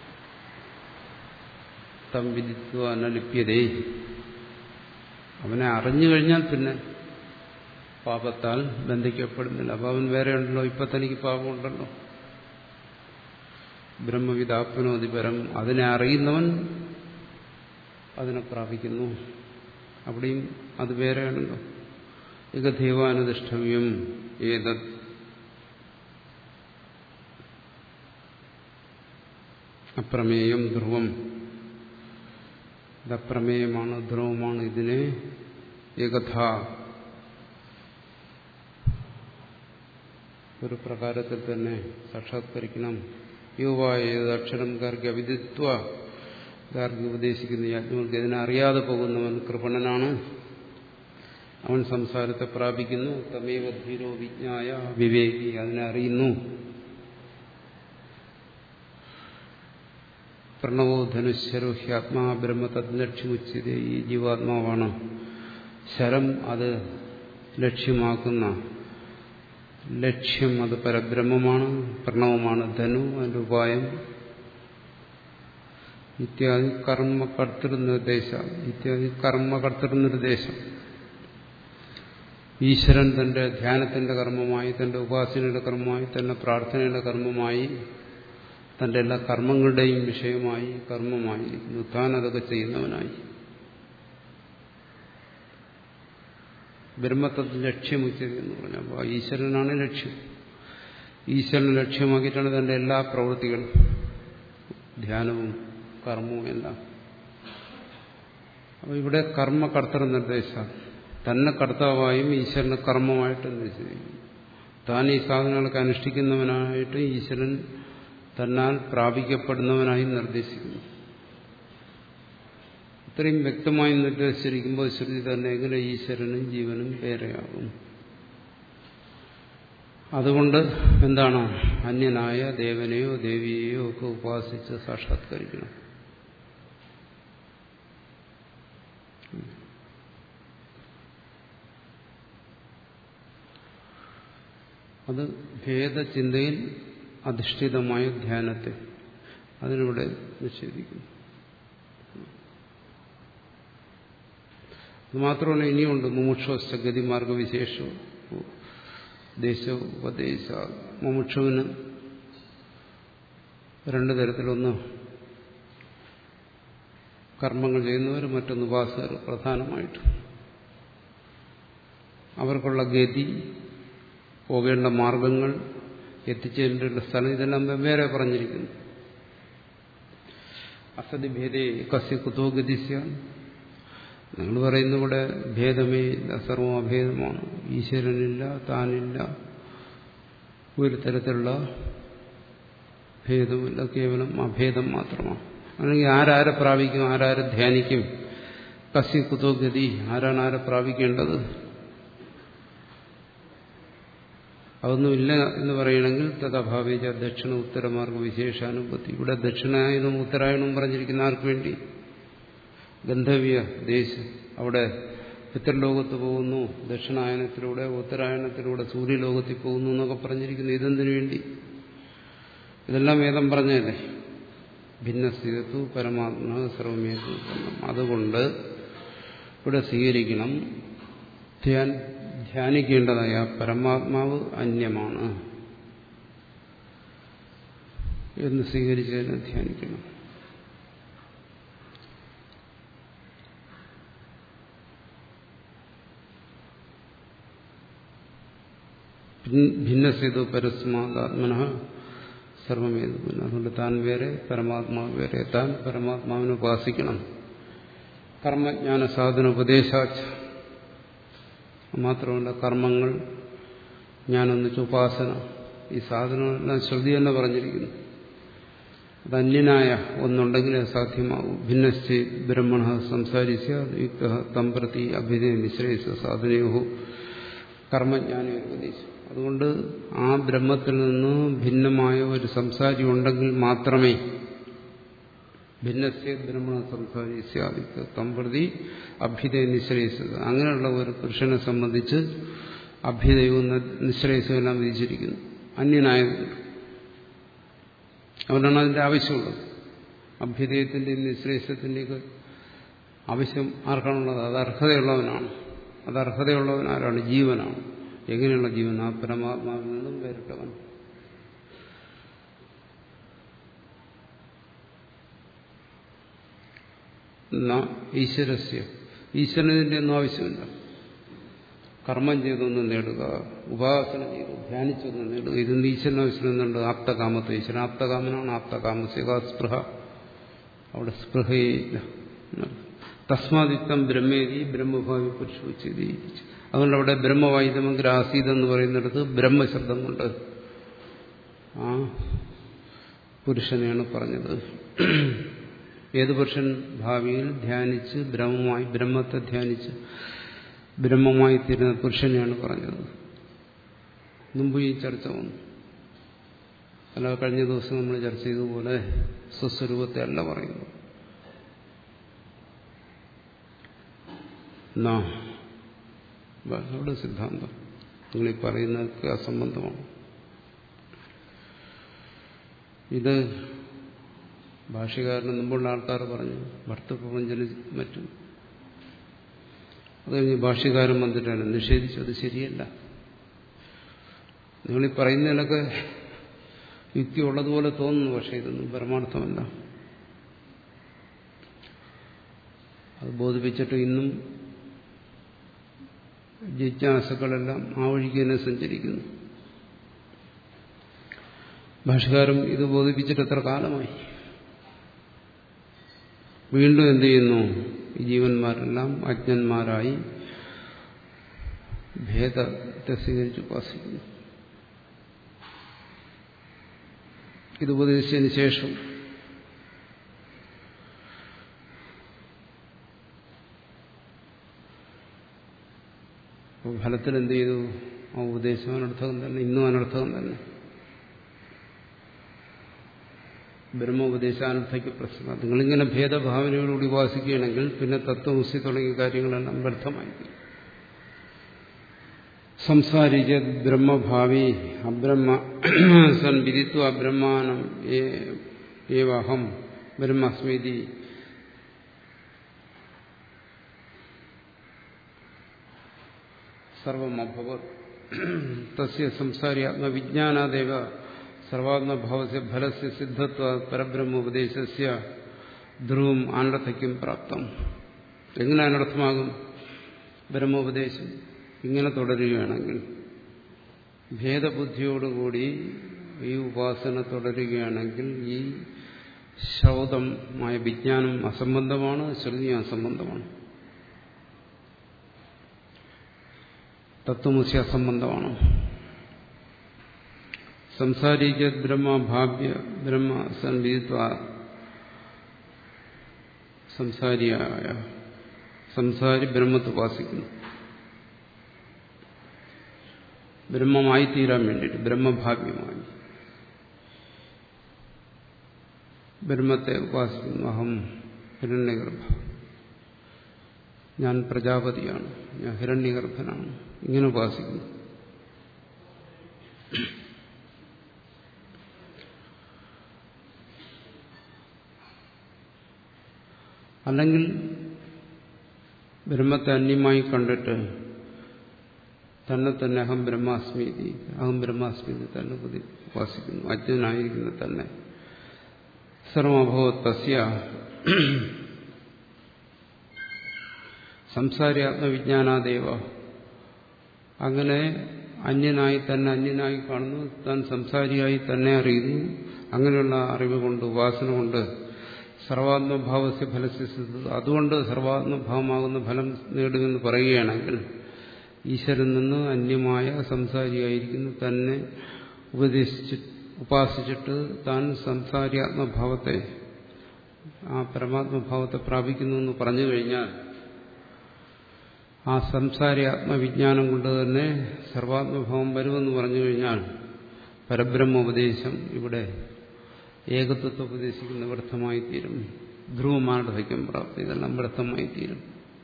തം വിദിത്വ അനലിപ്യതേ അവനെ അറിഞ്ഞു കഴിഞ്ഞാൽ പിന്നെ പാപത്താൽ ബന്ധിക്കപ്പെടുന്നില്ല അപ്പോൾ അവൻ വേറെ ഉണ്ടല്ലോ ഇപ്പൊ തനിക്ക് പാപമുണ്ടല്ലോ ബ്രഹ്മവിദാപ്നോതി പരം അതിനെ അറിയുന്നവൻ അതിനെ പ്രാപിക്കുന്നു അവിടെയും അത് വേറെയാണല്ലോ ഇക ദൈവാനുദിഷ്ടവ്യം ഏതത് അപ്രമേയം ധ്രുവം ഇത് അപ്രമേയമാണ് ധ്രുവമാണ് ഇതിനെ ഏകഥ ഒരു പ്രകാരത്തിൽ തന്നെ സാക്ഷാത്കരിക്കണം യുവായ ഏത് അക്ഷരം ഗാർഗ്യ വിദിത്വ ഗാർഗ്യ ഉപദേശിക്കുന്ന യാജ്ഞർക്ക് ഇതിനെ അറിയാതെ പോകുന്നവൻ കൃപണനാണ് അവൻ സംസാരത്തെ പ്രാപിക്കുന്നു തമേവ ധീരോ വിജ്ഞായ വിവേകി അതിനെ അറിയുന്നു പ്രണവോ ധനുശരോ ഹ്യാത്മാ ബ്രഹ്മ തദ്ലക്ഷ്യമുച്ചത് ഈ ജീവാത്മാവാണ് ശരം അത് ലക്ഷ്യമാക്കുന്ന ലക്ഷ്യം അത് പരബ്രഹ്മമാണ് പ്രണവമാണ് ധനു അതിന്റെ ഉപായം ഇത്യാദി കർമ്മ കർത്തൃനിർദ്ദേശ ഇത്യാദി കർമ്മ കർത്തൃനിർദ്ദേശം ഈശ്വരൻ തന്റെ ധ്യാനത്തിന്റെ കർമ്മമായി തന്റെ ഉപാസനയുടെ കർമ്മമായി തന്റെ പ്രാർത്ഥനയുടെ കർമ്മമായി തന്റെ എല്ലാ കർമ്മങ്ങളുടെയും വിഷയമായി കർമ്മമായി താൻ അതൊക്കെ ചെയ്യുന്നവനായി ബ്രഹ്മത്വത്തിൽ ലക്ഷ്യമുച്ചത് എന്ന് പറഞ്ഞപ്പോൾ ഈശ്വരനാണ് ലക്ഷ്യം ഈശ്വരനെ ലക്ഷ്യമാക്കിയിട്ടാണ് തന്റെ എല്ലാ പ്രവൃത്തികളും ധ്യാനവും കർമ്മവും എല്ലാം അപ്പോൾ ഇവിടെ കർമ്മ കർത്തൃ നിർദ്ദേശം തന്നെ കർത്താവായും ഈശ്വരനെ കർമ്മമായിട്ട് നിശ്ചയിക്കും താൻ ഈ സാധനങ്ങളൊക്കെ അനുഷ്ഠിക്കുന്നവനായിട്ട് ഈശ്വരൻ തന്നാൽ പ്രാപിക്കപ്പെടുന്നവനായി നിർദ്ദേശിക്കുന്നു ഇത്രയും വ്യക്തമായി നിർദ്ദേശിച്ചിരിക്കുമ്പോൾ ശ്രുതി തന്നെ എങ്ങനെ ഈശ്വരനും ജീവനും വേറെയാകും അതുകൊണ്ട് എന്താണ് അന്യനായ ദേവനെയോ ദേവിയെയോ ഒക്കെ ഉപാസിച്ച് സാക്ഷാത്കരിക്കണം അത് ഭേദചിന്തയിൽ അധിഷ്ഠിതമായ ധ്യാനത്തെ അതിനിവിടെ നിഷേധിക്കുന്നു അത് മാത്രമല്ല ഇനിയുണ്ട് മുമുക്ഷോസ്ഥ ഗതിമാർഗവിശേഷവും ദേശോപദേശ മുമുക്ഷുവിന് രണ്ടു തരത്തിലൊന്ന് കർമ്മങ്ങൾ ചെയ്യുന്നവർ മറ്റൊന്ന് ഉപാസകർ പ്രധാനമായിട്ട് അവർക്കുള്ള ഗതി പോകേണ്ട മാർഗങ്ങൾ എത്തിച്ചേരേണ്ട സ്ഥലം ഇതെല്ലാം വെവ്വേറെ പറഞ്ഞിരിക്കുന്നു അസതി ഭേദേ കസ്യ കുതോ ഗതിസ്യ നിങ്ങൾ പറയുന്ന ഇവിടെ ഭേദമേ ഇല്ല സർവം അഭേദമാണ് ഈശ്വരനില്ല താനില്ല ഒരു തരത്തിലുള്ള ഭേദമില്ല കേവലം അഭേദം മാത്രമാണ് അല്ലെങ്കിൽ ആരാരെ പ്രാപിക്കും ആരാരെ ധ്യാനിക്കും കസ്യ കുതോ ഗതി ആരാണ് ആരെ പ്രാപിക്കേണ്ടത് അതൊന്നുമില്ല എന്ന് പറയണമെങ്കിൽ തഥഭാവേജ ദക്ഷിണ ഉത്തരമാർഗ വിശേഷാനുഭൂതി ഇവിടെ ദക്ഷിണായനും ഉത്തരായണവും പറഞ്ഞിരിക്കുന്ന ആർക്ക് വേണ്ടി ഗന്ധവ്യ ദേശം അവിടെ പിതൃലോകത്ത് പോകുന്നു ദക്ഷിണായനത്തിലൂടെ ഉത്തരായണത്തിലൂടെ സൂര്യലോകത്തിൽ പോകുന്നു എന്നൊക്കെ പറഞ്ഞിരിക്കുന്നു ഇതെന്തിനു വേണ്ടി ഇതെല്ലാം വേദം പറഞ്ഞല്ലേ ഭിന്നസ്ഥിതത്തു പരമാത്മ സർവമേതു അതുകൊണ്ട് ഇവിടെ സ്വീകരിക്കണം ധ്യാൻ ധ്യാനിക്കേണ്ടതായ പരമാത്മാവ് അന്യമാണ് എന്ന് സ്വീകരിച്ചതിനെ ധ്യാനിക്കണം ഭിന്നസേതു പരസ്മാത്മന സർവമേതു അതുകൊണ്ട് താൻ വേറെ പരമാത്മാവ് വേറെ താൻ പരമാത്മാവിനെ ഉപാസിക്കണം കർമ്മജ്ഞാന സാധന ഉപദേശാച്ച മാത്രമല്ല കർമ്മങ്ങൾ ഞാനൊന്നിച്ച് ഉപാസന ഈ സാധനമെല്ലാം ശ്രുതി തന്നെ പറഞ്ഞിരിക്കുന്നു അത് അന്യനായ ഒന്നുണ്ടെങ്കിൽ അത് സാധ്യമാവും ഭിന്നശ്ചി ബ്രഹ്മണ സംസാരിച്ച യുക്ത തമ്പ്രതി അഭ്യുദയ നിശ്രയിച്ച സാധനയോ കർമ്മജ്ഞാനം ഉപദേശിച്ചു അതുകൊണ്ട് ആ ബ്രഹ്മത്തിൽ നിന്ന് ഭിന്നമായ ഒരു സംസാരി ഉണ്ടെങ്കിൽ മാത്രമേ ഭിന്നസ്യ ബ്രഹ്മണ സംസാരിച്ച തമ്പ്രതി അഭ്യുദയ നിശ്രയിച്ചത് അങ്ങനെയുള്ള ഒരു പുരുഷനെ സംബന്ധിച്ച് അഭ്യുദയവും നിശ്രയിച്ചതും എല്ലാം വിധിച്ചിരിക്കുന്നു അന്യനായതുകൊണ്ട് അതുകൊണ്ടാണ് അതിന്റെ ആവശ്യമുള്ളത് അഭ്യുദയത്തിന്റെയും നിശ്രേഷത്തിന്റെയൊക്കെ ആവശ്യം ആർക്കാണുള്ളത് അത് അർഹതയുള്ളവനാണ് അത് അർഹതയുള്ളവൻ ആരാണ് ജീവനാണ് എങ്ങനെയുള്ള ജീവൻ ആ പരമാത്മാവിൽ നിന്നും വേറിട്ടവൻ ഈശ്വരസ്യ ഈശ്വരനിന്റെ ഒന്നും ആവശ്യമില്ല കർമ്മം ചെയ്തൊന്ന് നേടുക ഉപാസന ചെയ്തു ധ്യാനിച്ചൊന്ന് നേടുക ഇതൊന്നും ഈശ്വരൻ ആവശ്യമുണ്ട് ആപ്തകാമത്തെ ഈശ്വരൻ ആപ്തകാമനാണ് ആപ്തകാമസ്യ സ്പൃഹ അവിടെ സ്പൃഹയില്ല തസ്മാദിത്തം ബ്രഹ്മേതി ബ്രഹ്മഭാവി പുരുഷോച്ചതി അതുകൊണ്ട് അവിടെ ബ്രഹ്മവായുധമഗ്ര ആസീത് എന്ന് പറയുന്നിടത്ത് ബ്രഹ്മശബ്ദം കൊണ്ട് ആ പുരുഷനെയാണ് പറഞ്ഞത് ഏത് പുരുഷൻ ഭാവിയിൽ ധ്യാനിച്ച് ബ്രഹ്മമായി ബ്രഹ്മത്തെ ധ്യാനിച്ച് ബ്രഹ്മമായി തീരുന്ന പുരുഷനെയാണ് പറഞ്ഞത് മുമ്പ് ഈ ചർച്ച വന്നു അല്ല കഴിഞ്ഞ ദിവസം നമ്മൾ ചർച്ച ചെയ്തതുപോലെ സ്വസ്വരൂപത്തെ അല്ല പറയുന്നത് എന്നാ അവിടെ സിദ്ധാന്തം നിങ്ങൾ ഈ പറയുന്നതൊക്കെ അസംബന്ധമാണ് ഇത് ഭാഷകാരന് മുമ്പുള്ള ആൾക്കാർ പറഞ്ഞു ഭർത്തൃപ്രപഞ്ചന മറ്റും അത് കഴിഞ്ഞ് ഭാഷ്യകാരൻ വന്നിട്ടാണ് നിഷേധിച്ചു അത് ശരിയല്ല നിങ്ങളീ പറയുന്നതിലൊക്കെ യുക്തി ഉള്ളതുപോലെ തോന്നുന്നു പക്ഷെ ഇതൊന്നും പരമാർത്ഥമല്ല അത് ബോധിപ്പിച്ചിട്ട് ഇന്നും ജിജ്ഞാസുക്കളെല്ലാം ആ വഴിക്ക് തന്നെ സഞ്ചരിക്കുന്നു ഭാഷകാരം ഇത് ബോധിപ്പിച്ചിട്ട് എത്ര കാലമായി വീണ്ടും എന്ത് ചെയ്യുന്നു ഈ ജീവന്മാരെല്ലാം അജ്ഞന്മാരായി ഭേദത്തെ സ്വീകരിച്ച് ഉപാസിക്കുന്നു ഇത് ഉപദേശിച്ചതിന് ശേഷം ഫലത്തിൽ എന്ത് ചെയ്തു ആ ഉപദേശം അനർത്ഥകം തന്നെ ഇന്നും അനർത്ഥകം തന്നെ ബ്രഹ്മോപദേശാനർത്ഥയ്ക്ക് പ്രശ്നം നിങ്ങളിങ്ങനെ ഭേദഭാവനയോടുകൂടി ഉപാസിക്കുകയാണെങ്കിൽ പിന്നെ തത്വമുസി തുടങ്ങിയ കാര്യങ്ങളെല്ലാം വ്യർത്ഥമായി സംസാരിച്ച ബ്രഹ്മഭാവി അബ്രഹ്മ സൻ വിദിത്വ അബ്രഹ്മാനം ഏവഹം ബ്രഹ്മസ്മിതി സർവമഭവത് തസ്യ സംസാരി ആത്മവിജ്ഞാനാദേവ സർവാത്മഭാവസ്യ ഫലസ്യ സിദ്ധത്വ പരബ്രഹ്മോപദേശസ്യ ധ്രുവം അനർത്ഥയ്ക്കും പ്രാപ്തം എങ്ങനെ അനർത്ഥമാകും ബ്രഹ്മോപദേശം ഇങ്ങനെ തുടരുകയാണെങ്കിൽ ഭേദബുദ്ധിയോടുകൂടി ഈ ഉപാസന തുടരുകയാണെങ്കിൽ ഈ ശ്രൗതമായ വിജ്ഞാനം അസംബന്ധമാണ് ശ്രുതി അസംബന്ധമാണ് തത്വമസി അസംബന്ധമാണ് സംസാരിക്ക ബ്രഹ്മഭാവ്യ ബ്രഹ്മ സൻവിധിത്വ സംസാരിയായ സംസാരി ബ്രഹ്മത്തെ ഉപാസിക്കുന്നു ബ്രഹ്മമായി തീരാൻ വേണ്ടിയിട്ട് ബ്രഹ്മഭാവ്യമായി ബ്രഹ്മത്തെ ഉപാസിക്കുന്നു അഹം ഹിരണ്യഗർഭ ഞാൻ പ്രജാപതിയാണ് ഞാൻ ഹിരണ്യഗർഭനാണ് ഇങ്ങനെ ഉപാസിക്കുന്നു അല്ലെങ്കിൽ ബ്രഹ്മത്തെ അന്യമായി കണ്ടിട്ട് തന്നെ തന്നെ അഹം ബ്രഹ്മാസ്മീതി അഹം ബ്രഹ്മാസ്മീതി തന്നെ ഉപാസിക്കുന്നു അജ്ഞനായിരിക്കുന്ന തന്നെ സർവഭവ തസ്യ സംസാരി ആത്മവിജ്ഞാനാദേവ അങ്ങനെ അന്യനായി തന്നെ അന്യനായി കാണുന്നു താൻ സംസാരിയായി തന്നെ അറിയുന്നു അങ്ങനെയുള്ള അറിവ് കൊണ്ട് ഉപാസന കൊണ്ട് സർവാത്മഭാവസ്യ ഫലസ്യ സിദ്ധ അതുകൊണ്ട് സർവാത്മഭാവമാകുന്ന ഫലം നേടുമെന്ന് പറയുകയാണെങ്കിൽ ഈശ്വരൻ നിന്ന് അന്യമായ സംസാരിയായിരിക്കുന്നു തന്നെ ഉപദേശിച്ച് ഉപാസിച്ചിട്ട് താൻ സംസാരിയാത്മഭാവത്തെ ആ പരമാത്മഭാവത്തെ പ്രാപിക്കുന്നു എന്ന് പറഞ്ഞു കഴിഞ്ഞാൽ ആ സംസാരി ആത്മവിജ്ഞാനം കൊണ്ട് തന്നെ സർവാത്മഭാവം വരുമെന്ന് പറഞ്ഞു കഴിഞ്ഞാൽ പരബ്രഹ്മോപദേശം ഇവിടെ ഏകത്വത്തെ ഉപദേശിക്കുന്ന വ്യർത്ഥമായി തീരും ധ്രുവമാനധയ്ക്കും പ്രാപ്തി ഇതെല്ലാം വ്യർത്ഥമായി തീരും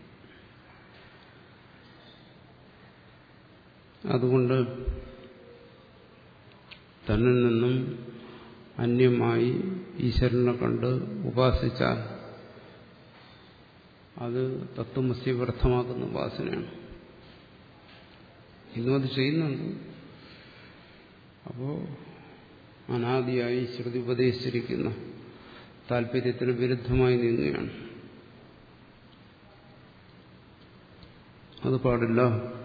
അതുകൊണ്ട് തന്നിൽ നിന്നും അന്യമായി ഈശ്വരനെ കണ്ട് ഉപാസിച്ചാൽ അത് തത്വമസി വ്യർത്ഥമാക്കുന്ന ഉപാസനയാണ് ഇന്നും അത് ചെയ്യുന്നുണ്ട് അപ്പോ അനാദിയായി ശ്രുതി ഉപദേശിച്ചിരിക്കുന്ന താല്പര്യത്തിന് വിരുദ്ധമായി നീങ്ങുകയാണ് അത് പാടില്ല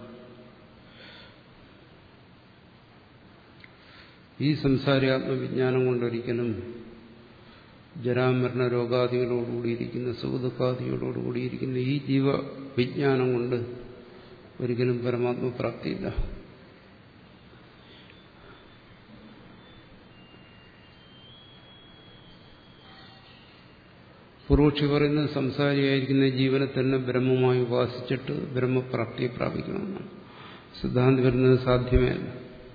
ഈ സംസാരി ആത്മവിജ്ഞാനം കൊണ്ടൊരിക്കലും ജരാമരണ രോഗാദികളോടുകൂടിയിരിക്കുന്ന സുഖദുഃഖാദികളോടുകൂടിയിരിക്കുന്ന ഈ ജീവ വിജ്ഞാനം കൊണ്ട് ഒരിക്കലും പരമാത്മപ്രാപ്തിയില്ല പൂർവക്ഷി പറയുന്നത് സംസാരിയായിരിക്കുന്ന ജീവനെ തന്നെ ബ്രഹ്മമായി ഉപാസിച്ചിട്ട് ബ്രഹ്മപ്രാപ്തിയെ പ്രാപിക്കണമെന്നാണ് സിദ്ധാന്തി വരുന്നത് സാധ്യമേ അല്ല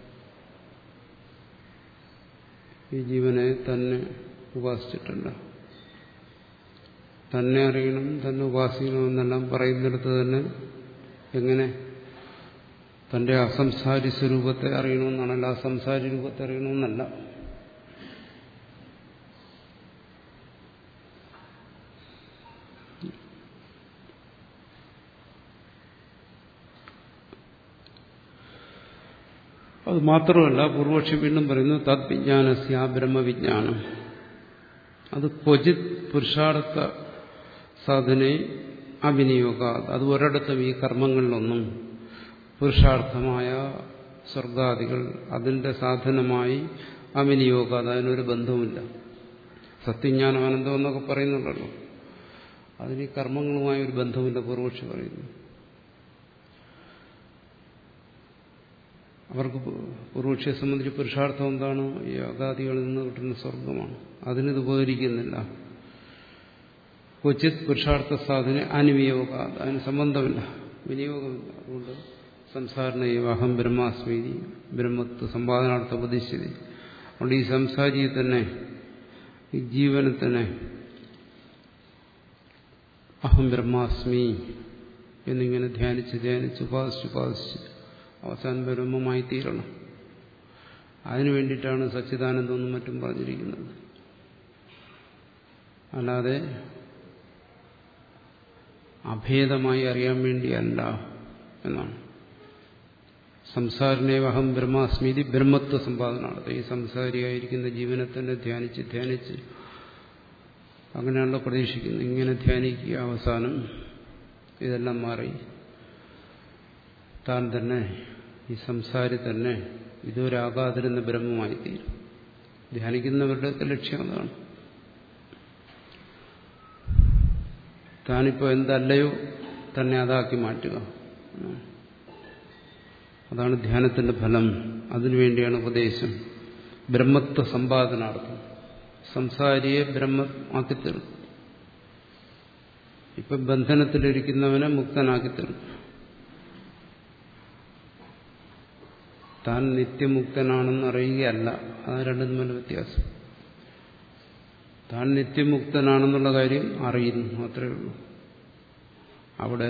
ഈ ജീവനെ തന്നെ ഉപാസിച്ചിട്ടല്ല തന്നെ അറിയണം തന്നെ ഉപാസിക്കണമെന്നെല്ലാം പറയുന്നിടത്ത് തന്നെ എങ്ങനെ തന്റെ അസംസാരി സ്വരൂപത്തെ അറിയണമെന്നാണല്ല അസംസാരി രൂപത്തെ അറിയണമെന്നല്ല അത് മാത്രമല്ല പൂർവക്ഷി വീണ്ടും പറയുന്നു തദ് വിജ്ഞാനസ്യ ബ്രഹ്മവിജ്ഞാനം അത് ക്വചിത് പുരുഷാർത്ഥ സാധനയെ അവിനിയോഗ അത് ഒരിടത്തും ഈ കർമ്മങ്ങളിലൊന്നും പുരുഷാർത്ഥമായ സ്വർഗാദികൾ അതിന്റെ സാധനമായി അവിനിയോഗ അതിനൊരു ബന്ധവുമില്ല സത്യജ്ഞാനം അനന്തം എന്നൊക്കെ പറയുന്നുണ്ടല്ലോ അതിന് ഈ കർമ്മങ്ങളുമായ ഒരു ബന്ധമില്ല പൂർവക്ഷി പറയുന്നു അവർക്ക് പൂർവക്ഷിയെ സംബന്ധിച്ച് പുരുഷാർത്ഥം എന്താണ് ഈ അഗാദികളിൽ നിന്ന് കിട്ടുന്ന സ്വർഗമാണ് അതിനിത് ഉപകരിക്കുന്നില്ല ക്വചിത് പുരുഷാർത്ഥ സാധന അനുവിയോഗ അതിന് സംബന്ധമില്ല വിനിയോഗമില്ല അതുകൊണ്ട് സംസാരണ അഹം ബ്രഹ്മാസ്മീതി ബ്രഹ്മത്വ സമ്പാദനാർത്ഥ ഉപദേശിച്ചത് അതുകൊണ്ട് ഈ സംസാരിയെ തന്നെ ഈ ജീവനെ തന്നെ അഹം ബ്രഹ്മാസ്മി എന്നിങ്ങനെ ധ്യാനിച്ച് ധ്യാനിച്ച് ഉപാസിച്ച് ഉപാസിച്ച് അവസാനം ബ്രഹ്മമായി തീരണം അതിനു വേണ്ടിയിട്ടാണ് സച്ചിദാനന്ദമെന്നും മറ്റും പറഞ്ഞിരിക്കുന്നത് അല്ലാതെ അഭേദമായി അറിയാൻ വേണ്ടിയല്ല എന്നാണ് സംസാരനേവഹം ബ്രഹ്മാസ്മീതി ബ്രഹ്മത്വ സമ്പാദനമാണ് ഈ സംസാരിയായിരിക്കുന്ന ജീവനെ തന്നെ ധ്യാനിച്ച് ധ്യാനിച്ച് അങ്ങനെയാണല്ലോ പ്രതീക്ഷിക്കുന്നത് ഇങ്ങനെ ധ്യാനിക്കുക അവസാനം ഇതെല്ലാം മാറി താൻ തന്നെ ഈ സംസാരി തന്നെ ഇതൊരാകാതിരുന്ന ബ്രഹ്മമായി തീരും ധ്യാനിക്കുന്നവരുടെ ലക്ഷ്യം അതാണ് താനിപ്പോൾ എന്തല്ലയോ തന്നെ അതാക്കി മാറ്റുക അതാണ് ധ്യാനത്തിന്റെ ഫലം അതിനുവേണ്ടിയാണ് ഉപദേശം ബ്രഹ്മത്വ സമ്പാദനാർത്ഥം സംസാരിയെ ബ്രഹ്മമാക്കി തീർക്കും ഇപ്പം ബന്ധനത്തിലിരിക്കുന്നവനെ മുക്തനാക്കി തീർക്കും താൻ നിത്യമുക്തനാണെന്ന് അറിയുകയല്ല അത് രണ്ടും തമ്മിൽ വ്യത്യാസം താൻ നിത്യമുക്തനാണെന്നുള്ള കാര്യം അറിയുന്നു മാത്രമേ ഉള്ളൂ അവിടെ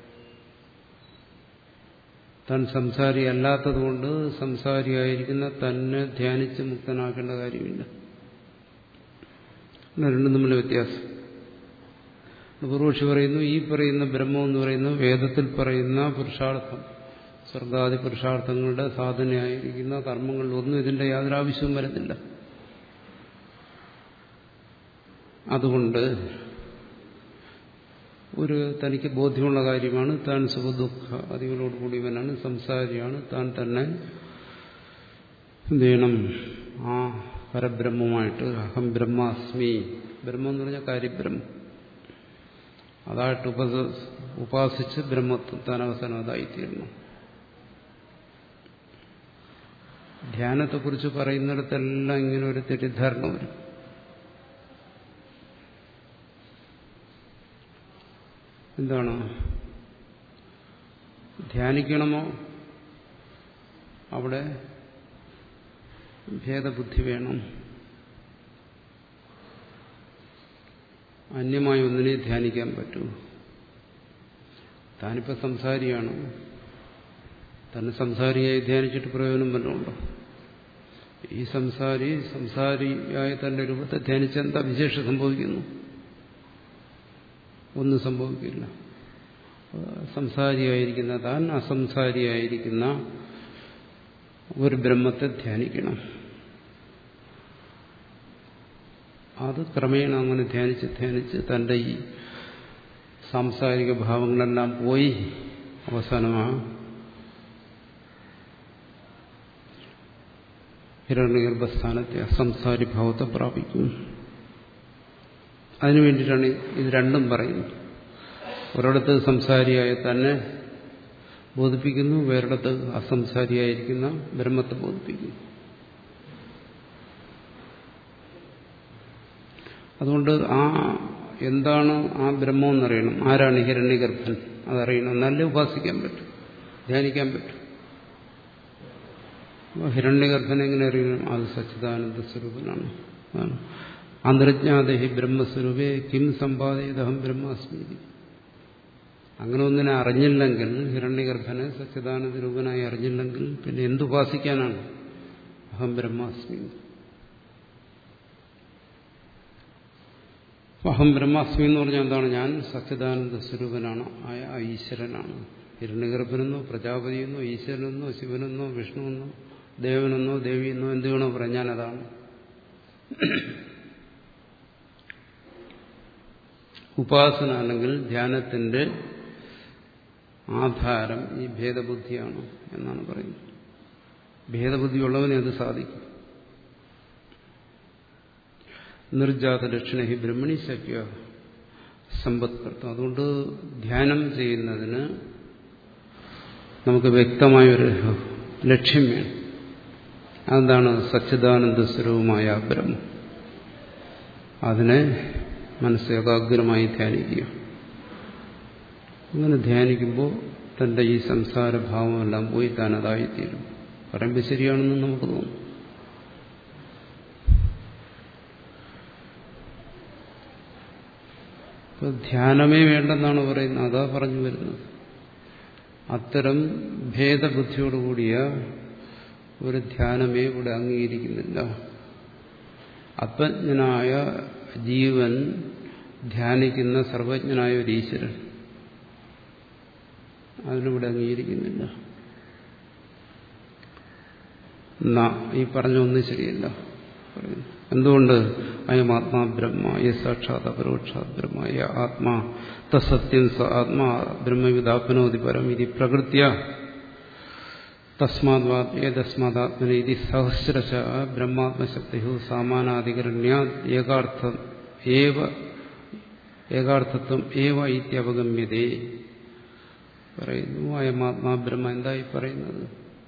താൻ സംസാരി അല്ലാത്തതുകൊണ്ട് സംസാരിയായിരിക്കുന്ന തന്നെ ധ്യാനിച്ച് മുക്തനാക്കേണ്ട കാര്യമില്ല രണ്ടും തമ്മിൽ വ്യത്യാസം പൂർവക്ഷി പറയുന്നു ഈ പറയുന്ന ബ്രഹ്മം എന്ന് പറയുന്ന വേദത്തിൽ പറയുന്ന പുരുഷാർത്ഥം സ്വർഗാദി പുരുഷാർത്ഥങ്ങളുടെ സാധനയായിരിക്കുന്ന കർമ്മങ്ങളിലൊന്നും ഇതിന്റെ യാതൊരു ആവശ്യവും വരുന്നില്ല അതുകൊണ്ട് ഒരു തനിക്ക് ബോധ്യമുള്ള കാര്യമാണ് താൻ സുഖദുഃഖ അതികളോടുകൂടിയവനാണ് സംസാരിയാണ് താൻ തന്നെ എന്ത് ചെയ്യണം ആ പരബ്രഹ്മമായിട്ട് അഹം ബ്രഹ്മാസ്മി ബ്രഹ്മം എന്ന് പറഞ്ഞാൽ കാര്യബ്രഹ്മം അതായിട്ട് ഉപസ ഉപാസിച്ച് ബ്രഹ്മത്വം താൻ അവസാനം അതായിത്തീരണം ധ്യാനത്തെക്കുറിച്ച് പറയുന്നിടത്തെല്ലാം ഇങ്ങനെ ഒരു തെറ്റിദ്ധാരണ വരും എന്താണ് ധ്യാനിക്കണമോ അവിടെ ഭേദബുദ്ധി വേണം അന്യമായി ഒന്നിനെ ധ്യാനിക്കാൻ പറ്റൂ താനിപ്പോൾ സംസാരിയാണ് തന്നെ സംസാരിയായി ധ്യാനിച്ചിട്ട് പ്രയോജനം വല്ലതുണ്ടോ ഈ സംസാരി സംസാരിയായ തന്റെ രൂപത്തെ ധ്യാനിച്ച് എന്താ വിശേഷം സംഭവിക്കുന്നു ഒന്നും സംഭവിക്കില്ല സംസാരിയായിരിക്കുന്ന താൻ അസംസാരിയായിരിക്കുന്ന ഒരു ബ്രഹ്മത്തെ ധ്യാനിക്കണം അത് ക്രമേണ അങ്ങനെ ധ്യാനിച്ച് ധ്യാനിച്ച് തന്റെ ഈ സാംസാരിക ഭാവങ്ങളെല്ലാം പോയി അവസാനമാ ഹിരണ്യഗർഭസ്ഥാനത്തെ അസംസാരി ഭാവത്തെ പ്രാപിക്കും അതിനു വേണ്ടിയിട്ടാണ് ഇത് രണ്ടും പറയുന്നത് ഒരിടത്ത് സംസാരിയായ തന്നെ ബോധിപ്പിക്കുന്നു വേറിടത്ത് അസംസാരിയായിരിക്കുന്ന ബ്രഹ്മത്തെ ബോധിപ്പിക്കുന്നു അതുകൊണ്ട് ആ എന്താണ് ആ ബ്രഹ്മം എന്നറിയണം ആരാണ് ഹിരണ്യഗർഭൻ അതറിയണം നല്ല ഉപാസിക്കാൻ പറ്റും ധ്യാനിക്കാൻ പറ്റും ഹിരണ്യഗർഭൻ എങ്ങനെ അറിയണം അത് സച്ചിദാനന്ദ സ്വരൂപനാണ് അന്തർജ്ഞാദേഹി ബ്രഹ്മസ്വരൂപേ കിം സമ്പാദിതഹം ബ്രഹ്മാസ്മി അങ്ങനെ ഒന്നിനെ അറിഞ്ഞില്ലെങ്കിൽ ഹിരണ്യഗർഭനെ സച്ചിദാനന്ദ രൂപനായി അറിഞ്ഞില്ലെങ്കിൽ പിന്നെ എന്തുപാസിക്കാനാണ് അഹം ബ്രഹ്മാസ്മി അഹം ബ്രഹ്മാസ്മി എന്ന് പറഞ്ഞാൽ എന്താണ് ഞാൻ സച്ചിദാനന്ദ സ്വരൂപനാണ് ആയ ഈശ്വരനാണ് ഹിരണ്യഗർഭനെന്നോ പ്രജാപതിയെന്നോ ഈശ്വരനെന്നോ ശിവനെന്നോ വിഷ്ണുവെന്നോ ദേവനെന്നോ ദേവിയെന്നോ എന്ത് വേണോ പറയാം ഞാനതാണ് ഉപാസന അല്ലെങ്കിൽ ധ്യാനത്തിന്റെ ആധാരം ഈ ഭേദബുദ്ധിയാണ് എന്നാണ് പറയുന്നത് ഭേദബുദ്ധിയുള്ളവനെ അത് സാധിക്കും നിർജാത ലക്ഷണ ഹി ബ്രഹ്മണി ശക്യ സമ്പത്കർത്തം അതുകൊണ്ട് ധ്യാനം ചെയ്യുന്നതിന് നമുക്ക് വ്യക്തമായൊരു ലക്ഷ്യം വേണം അതെന്താണ് സച്ചിദാനന്ദ സ്വരൂപമായ ബ്രഹ്മം അതിനെ മനസ്സ് ഏകാഗ്രമായി ധ്യാനിക്കുക അങ്ങനെ ധ്യാനിക്കുമ്പോൾ തന്റെ ഈ സംസാരഭാവമെല്ലാം പോയി താൻ അതായിത്തീരും പറയുമ്പോൾ ശരിയാണെന്ന് നമുക്ക് തോന്നും ധ്യാനമേ വേണ്ടെന്നാണ് പറയുന്നത് അതാ പറഞ്ഞു വരുന്നത് അത്തരം ഭേദബുദ്ധിയോടുകൂടിയ ഒരു ധ്യാനമേ ഇവിടെ അംഗീകരിക്കുന്നില്ല ആത്മജ്ഞനായ ജീവൻ ധ്യാനിക്കുന്ന സർവജ്ഞനായ ഒരു ഈശ്വരൻ അതിനിവിടെ അംഗീകരിക്കുന്നില്ല ഈ പറഞ്ഞ ഒന്നും ശരിയല്ല എന്തുകൊണ്ട് അയം ആത്മാ ബ്രഹ്മ യ സാക്ഷാത് അപരോക്ഷാത് ബ്രഹ്മ യ ആത്മാ തസത്യം സ ആത്മാ ബ്രഹ്മവിദാപനോതി പരം ഇത് പ്രകൃത്യ തസ്മാത്മാത്മേതസ്മാത്മന ഇത് സഹസ്രശ ബ്രഹ്മാത്മശക്തിഹു സാമാനാധികരണ്യാ ഏകാർത്ഥം ഏവ ഏകാർത്ഥത്വം ഏവ ഇത്യവഗമ്യതേ പറയുന്നു അയമാത്മാ ബ്രഹ്മ എന്തായി പറയുന്നത്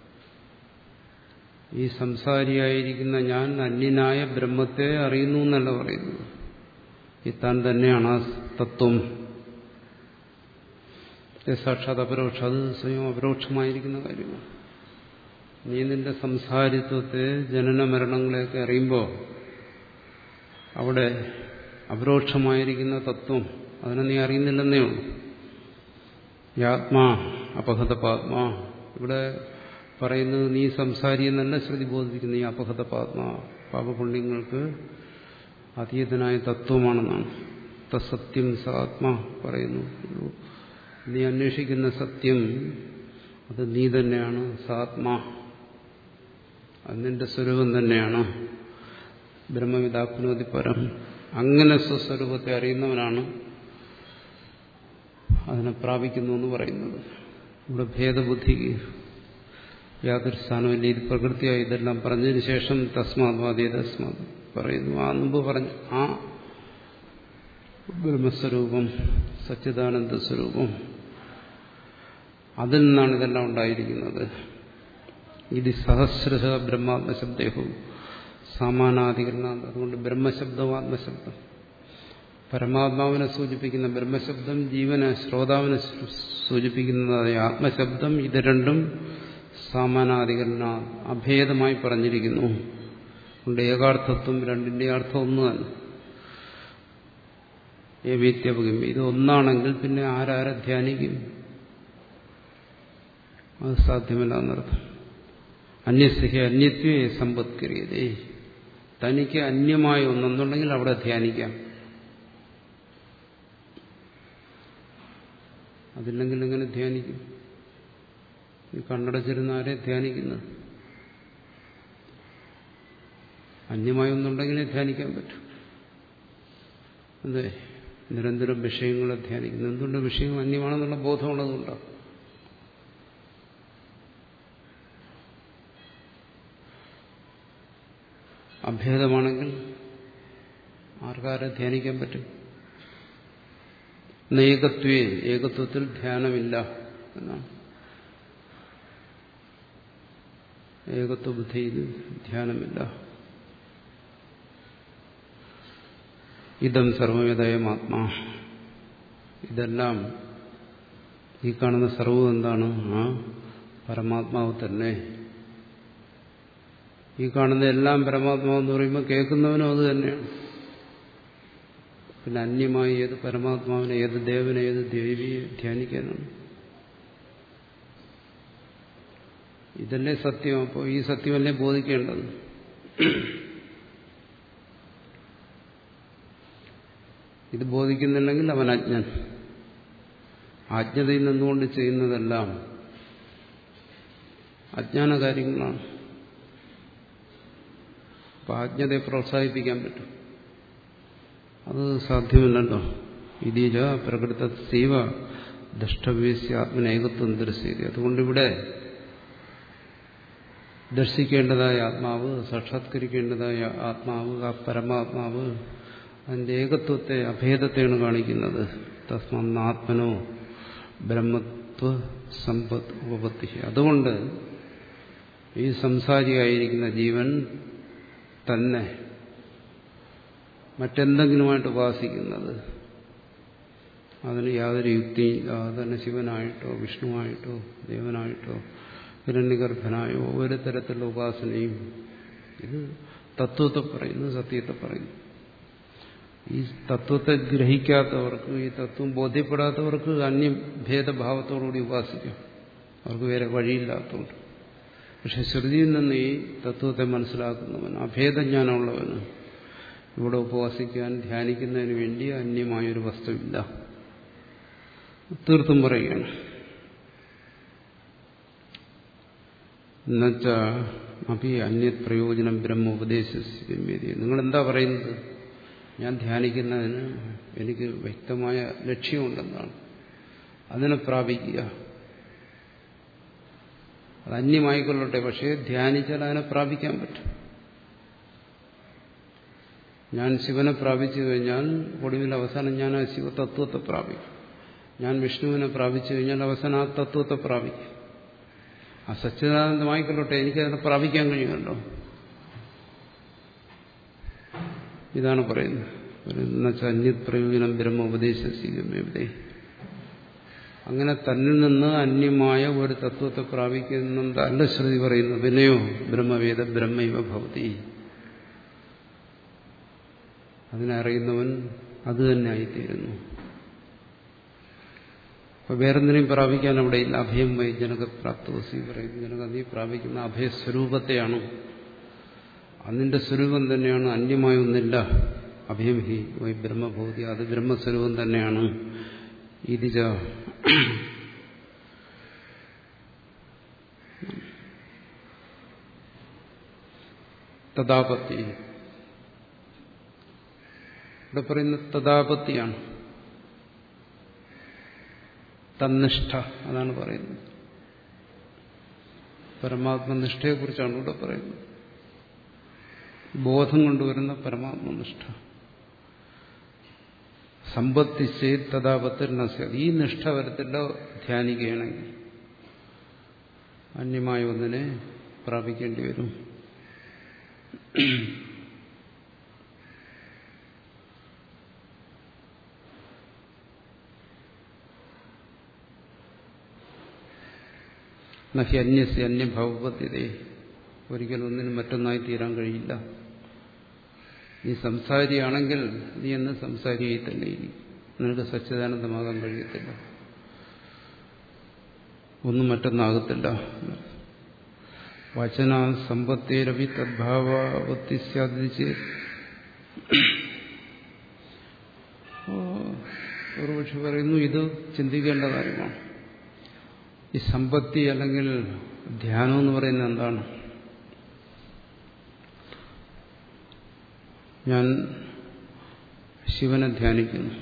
ഈ സംസാരിയായിരിക്കുന്ന ഞാൻ അന്യനായ ബ്രഹ്മത്തെ അറിയുന്നു എന്നല്ല പറയുന്നത് ഈ താൻ തന്നെയാണ് ആ തത്വം സാക്ഷാത് അപരോക്ഷം അത് സ്വയം അപരോക്ഷമായിരിക്കുന്ന കാര്യമാണ് നീ നിന്റെ സംസാരിത്വത്തെ ജനന മരണങ്ങളെയൊക്കെ അറിയുമ്പോൾ അവിടെ അപരോക്ഷമായിരിക്കുന്ന തത്വം അതിനെ നീ അറിയുന്നില്ലെന്നേ ഉള്ളൂ യാത്മാ അപഹത പാത്മാ ഇവിടെ പറയുന്നത് നീ സംസാരി എന്നല്ല ശ്രുതി ബോധിപ്പിക്കുന്നു ഈ അപഹത പാത്മാ പാപപുണ്യങ്ങൾക്ക് അതീതനായ തത്വമാണെന്നാണ് തസത്യം സ ആത്മാ പറയുന്നു നീ അന്വേഷിക്കുന്ന സത്യം അത് നീ തന്നെയാണ് സാത്മാ അത് നിന്റെ സ്വരൂപം തന്നെയാണ് ബ്രഹ്മവിതാപ്നോതി പരം അങ്ങനെ സ്വസ്വരൂപത്തെ അറിയുന്നവനാണ് അതിനെ പ്രാപിക്കുന്നു എന്ന് പറയുന്നത് ഇവിടെ ഭേദബുദ്ധിക്ക് യാതൊരു സ്ഥാനമില്ല ഇത് പ്രകൃതിയായി ഇതെല്ലാം പറഞ്ഞതിന് ശേഷം തസ്മാത്വാദി തസ്മാത് പറയുന്നു ആ മുമ്പ് പറഞ്ഞു ആ ബ്രഹ്മസ്വരൂപം സച്ചിദാനന്ദ സ്വരൂപം അതിൽ നിന്നാണ് ഇതെല്ലാം ഉണ്ടായിരിക്കുന്നത് ഇത് സഹസ്രശ ബ്രഹ്മാത്മശബ്ദേഹവും സമാനാധികരണ അതുകൊണ്ട് ബ്രഹ്മശബ്ദവും ആത്മശബ്ദം പരമാത്മാവിനെ സൂചിപ്പിക്കുന്ന ബ്രഹ്മശബ്ദം ജീവനെ ശ്രോതാവിനെ സൂചിപ്പിക്കുന്നതായ ആത്മശബ്ദം ഇത് രണ്ടും സമാനാധികരണ അഭേദമായി പറഞ്ഞിരിക്കുന്നു അതുകൊണ്ട് ഏകാർത്ഥത്വം രണ്ടിന്റെ അർത്ഥം ഒന്ന് തന്നെ ഏവീത്യപകം ഇത് ഒന്നാണെങ്കിൽ പിന്നെ ആരാരെ ധ്യാനിക്കും അത് സാധ്യമല്ല എന്നർത്ഥം അന്യസ്യ അന്യത്വേ സമ്പത്കരിയതേ തനിക്ക് അന്യമായ ഒന്നെന്നുണ്ടെങ്കിൽ അവിടെ ധ്യാനിക്കാം അതില്ലെങ്കിൽ എങ്ങനെ ധ്യാനിക്കും ഈ കണ്ണടച്ചിരുന്ന ആരെ ധ്യാനിക്കുന്നത് അന്യമായ ഒന്നുണ്ടെങ്കിലേ ധ്യാനിക്കാൻ പറ്റും അതെ നിരന്തരം വിഷയങ്ങളെ ധ്യാനിക്കുന്നു എന്തുകൊണ്ട് വിഷയം അന്യമാണെന്നുള്ള ബോധമുള്ളതുകൊണ്ടാണ് അഭേദമാണെങ്കിൽ ആർക്കാരെ ധ്യാനിക്കാൻ പറ്റും ഏകത്വേ ഏകത്വത്തിൽ ധ്യാനമില്ല എന്നാണ് ഏകത്വ ബുദ്ധിയിൽ ധ്യാനമില്ല ഇതം സർവവിധയം ആത്മാ ഇതെല്ലാം ഈ കാണുന്ന സർവ്വം എന്താണ് ആ പരമാത്മാവ് തന്നെ ഈ കാണുന്ന എല്ലാം പരമാത്മാവ് എന്ന് പറയുമ്പോൾ കേൾക്കുന്നവനും അത് തന്നെയാണ് പിന്നെ അന്യമായി ഏത് പരമാത്മാവിനെ ഏത് ദേവനെ ഏത് ദേവിയെ ധ്യാനിക്കാനാണ് ഇതല്ലേ സത്യം അപ്പോൾ ഈ സത്യമല്ലേ ബോധിക്കേണ്ടത് ഇത് ബോധിക്കുന്നില്ലെങ്കിൽ അവൻ അജ്ഞൻ അജ്ഞതയിൽ നിന്നുകൊണ്ട് ചെയ്യുന്നതെല്ലാം അജ്ഞാന കാര്യങ്ങളാണ് അപ്പം അജ്ഞതയെ പ്രോത്സാഹിപ്പിക്കാൻ പറ്റും അത് സാധ്യമല്ലല്ലോ ഇതീജ പ്രകൃത സീവ ദഷ്ടവ്യസ്യ ആത്മനേകത്വം ദർശിയത് അതുകൊണ്ടിവിടെ ദർശിക്കേണ്ടതായ ആത്മാവ് സാക്ഷാത്കരിക്കേണ്ടതായ ആത്മാവ് ആ പരമാത്മാവ് അതിന്റെ ഏകത്വത്തെ അഭേദത്തെയാണ് കാണിക്കുന്നത് തസ്മാത്മനോ ബ്രഹ്മത്വ സമ്പത്ത് ഉപപത്തി അതുകൊണ്ട് ഈ സംസാരിയായിരിക്കുന്ന ജീവൻ തന്നെ മറ്റെന്തെങ്കിലുമായിട്ട് ഉപാസിക്കുന്നത് അതിന് യാതൊരു യുക്തിയില്ല തന്നെ ശിവനായിട്ടോ വിഷ്ണുവായിട്ടോ ദേവനായിട്ടോ ഹിരണ്യഗർഭനായോ ഒരു തരത്തിലുള്ള ഉപാസനയും ഇത് തത്വത്തെ പറയുന്നു സത്യത്തെ പറയുന്നു ഈ തത്വത്തെ ഗ്രഹിക്കാത്തവർക്ക് ഈ തത്വം ബോധ്യപ്പെടാത്തവർക്ക് അന്യം ഭേദഭാവത്തോടുകൂടി ഉപാസിക്കാം അവർക്ക് വേറെ വഴിയില്ലാത്തതുകൊണ്ട് പക്ഷെ ശ്രുതിയിൽ നിന്ന് ഈ തത്വത്തെ മനസ്സിലാക്കുന്നവൻ അഭേദജ്ഞാനമുള്ളവന് ഇവിടെ ഉപവാസിക്കാൻ ധ്യാനിക്കുന്നതിന് വേണ്ടി അന്യമായൊരു വസ്തുവില്ല തീർത്തും പറയുകയാണ് എന്നുവെച്ച അപ്പി അന്യത് പ്രയോജനം ബ്രഹ്മ ഉപദേശിക്കുന്നത് നിങ്ങൾ എന്താ പറയുന്നത് ഞാൻ ധ്യാനിക്കുന്നതിന് എനിക്ക് വ്യക്തമായ ലക്ഷ്യമുണ്ടെന്നാണ് അതിനെ പ്രാപിക്കുക അത് അന്യമായിക്കൊള്ളട്ടെ പക്ഷേ ധ്യാനിച്ചാൽ അതിനെ പ്രാപിക്കാൻ പറ്റും ഞാൻ ശിവനെ പ്രാപിച്ചു കഴിഞ്ഞാൽ ഒടുവിൽ അവസാനം ഞാൻ ആ ശിവതത്വത്തെ പ്രാപിക്കും ഞാൻ വിഷ്ണുവിനെ പ്രാപിച്ചു കഴിഞ്ഞാൽ അവസാനം ആ തത്വത്തെ പ്രാപിക്കും ആ സച്ചിദാനന്ദമായിക്കൊള്ളട്ടെ എനിക്കതിനെ പ്രാപിക്കാൻ കഴിയുമല്ലോ ഇതാണ് പറയുന്നത് എന്നുവെച്ചാൽ അന്യത് പ്രയോജനം ബ്രഹ്മ ഉപദേശിക്കുമെവിടെ അങ്ങനെ തന്നിൽ നിന്ന് അന്യമായ ഒരു തത്വത്തെ പ്രാപിക്കുന്നതല്ല ശ്രുതി പറയുന്നു പിന്നെയോ ബ്രഹ്മവേദ ബ്രഹ്മൈവ ഭവതി അതിനറിയുന്നവൻ അത് തന്നെ ആയിത്തീരുന്നു അപ്പൊ വേറെന്തിനേയും പ്രാപിക്കാൻ അവിടെ ഇല്ല അഭയം വൈ ജനക പ്രാപ്തോസി പറയുന്നു ജനക നീ പ്രാപിക്കുന്ന അഭയസ്വരൂപത്തെയാണ് അതിന്റെ സ്വരൂപം തന്നെയാണ് അന്യമായ ഒന്നില്ല അഭയം ഹി വൈ ബ്രഹ്മഭൂതി അത് ബ്രഹ്മസ്വരൂപം തന്നെയാണ് ഇതിജ തഥാപത്തി ഇവിടെ പറയുന്ന തഥാപത്തിയാണ് തന്നിഷ്ഠ അതാണ് പറയുന്നത് പരമാത്മനിഷ്ഠയെക്കുറിച്ചാണ് ഇവിടെ പറയുന്നത് ബോധം കൊണ്ടുവരുന്ന പരമാത്മനിഷ്ഠ സമ്പത്തി ചെയ്ത് തഥാപത്തിരണ ഈ നിഷ്ഠ വരത്തില്ല ധ്യാനിക്കുകയാണെങ്കിൽ അന്യമായ ഒന്നിനെ പ്രാപിക്കേണ്ടി വരും നഹി അന്യസ്യ അന്യഭാവപത്യതേ ഒരിക്കലും ഒന്നിനും മറ്റൊന്നായി തീരാൻ കഴിയില്ല നീ സംസാരിയാണെങ്കിൽ നീ എന്ന് സംസാരിയായി തന്നെ ഇരിക്കും നിനക്ക് സച്ചിദാനന്ദമാകാൻ കഴിയത്തില്ല ഒന്നും മറ്റൊന്നാകത്തില്ല വചന സമ്പത്തേരവി തദ്ഭാവത്തി സാധിച്ച് ഒരുപക്ഷെ പറയുന്നു ഇത് ചിന്തിക്കേണ്ട കാര്യമാണ് ഈ സമ്പത്തി അല്ലെങ്കിൽ ധ്യാനം എന്ന് പറയുന്നത് എന്താണ് ഞാൻ ശിവനെ ധ്യാനിക്കുന്നു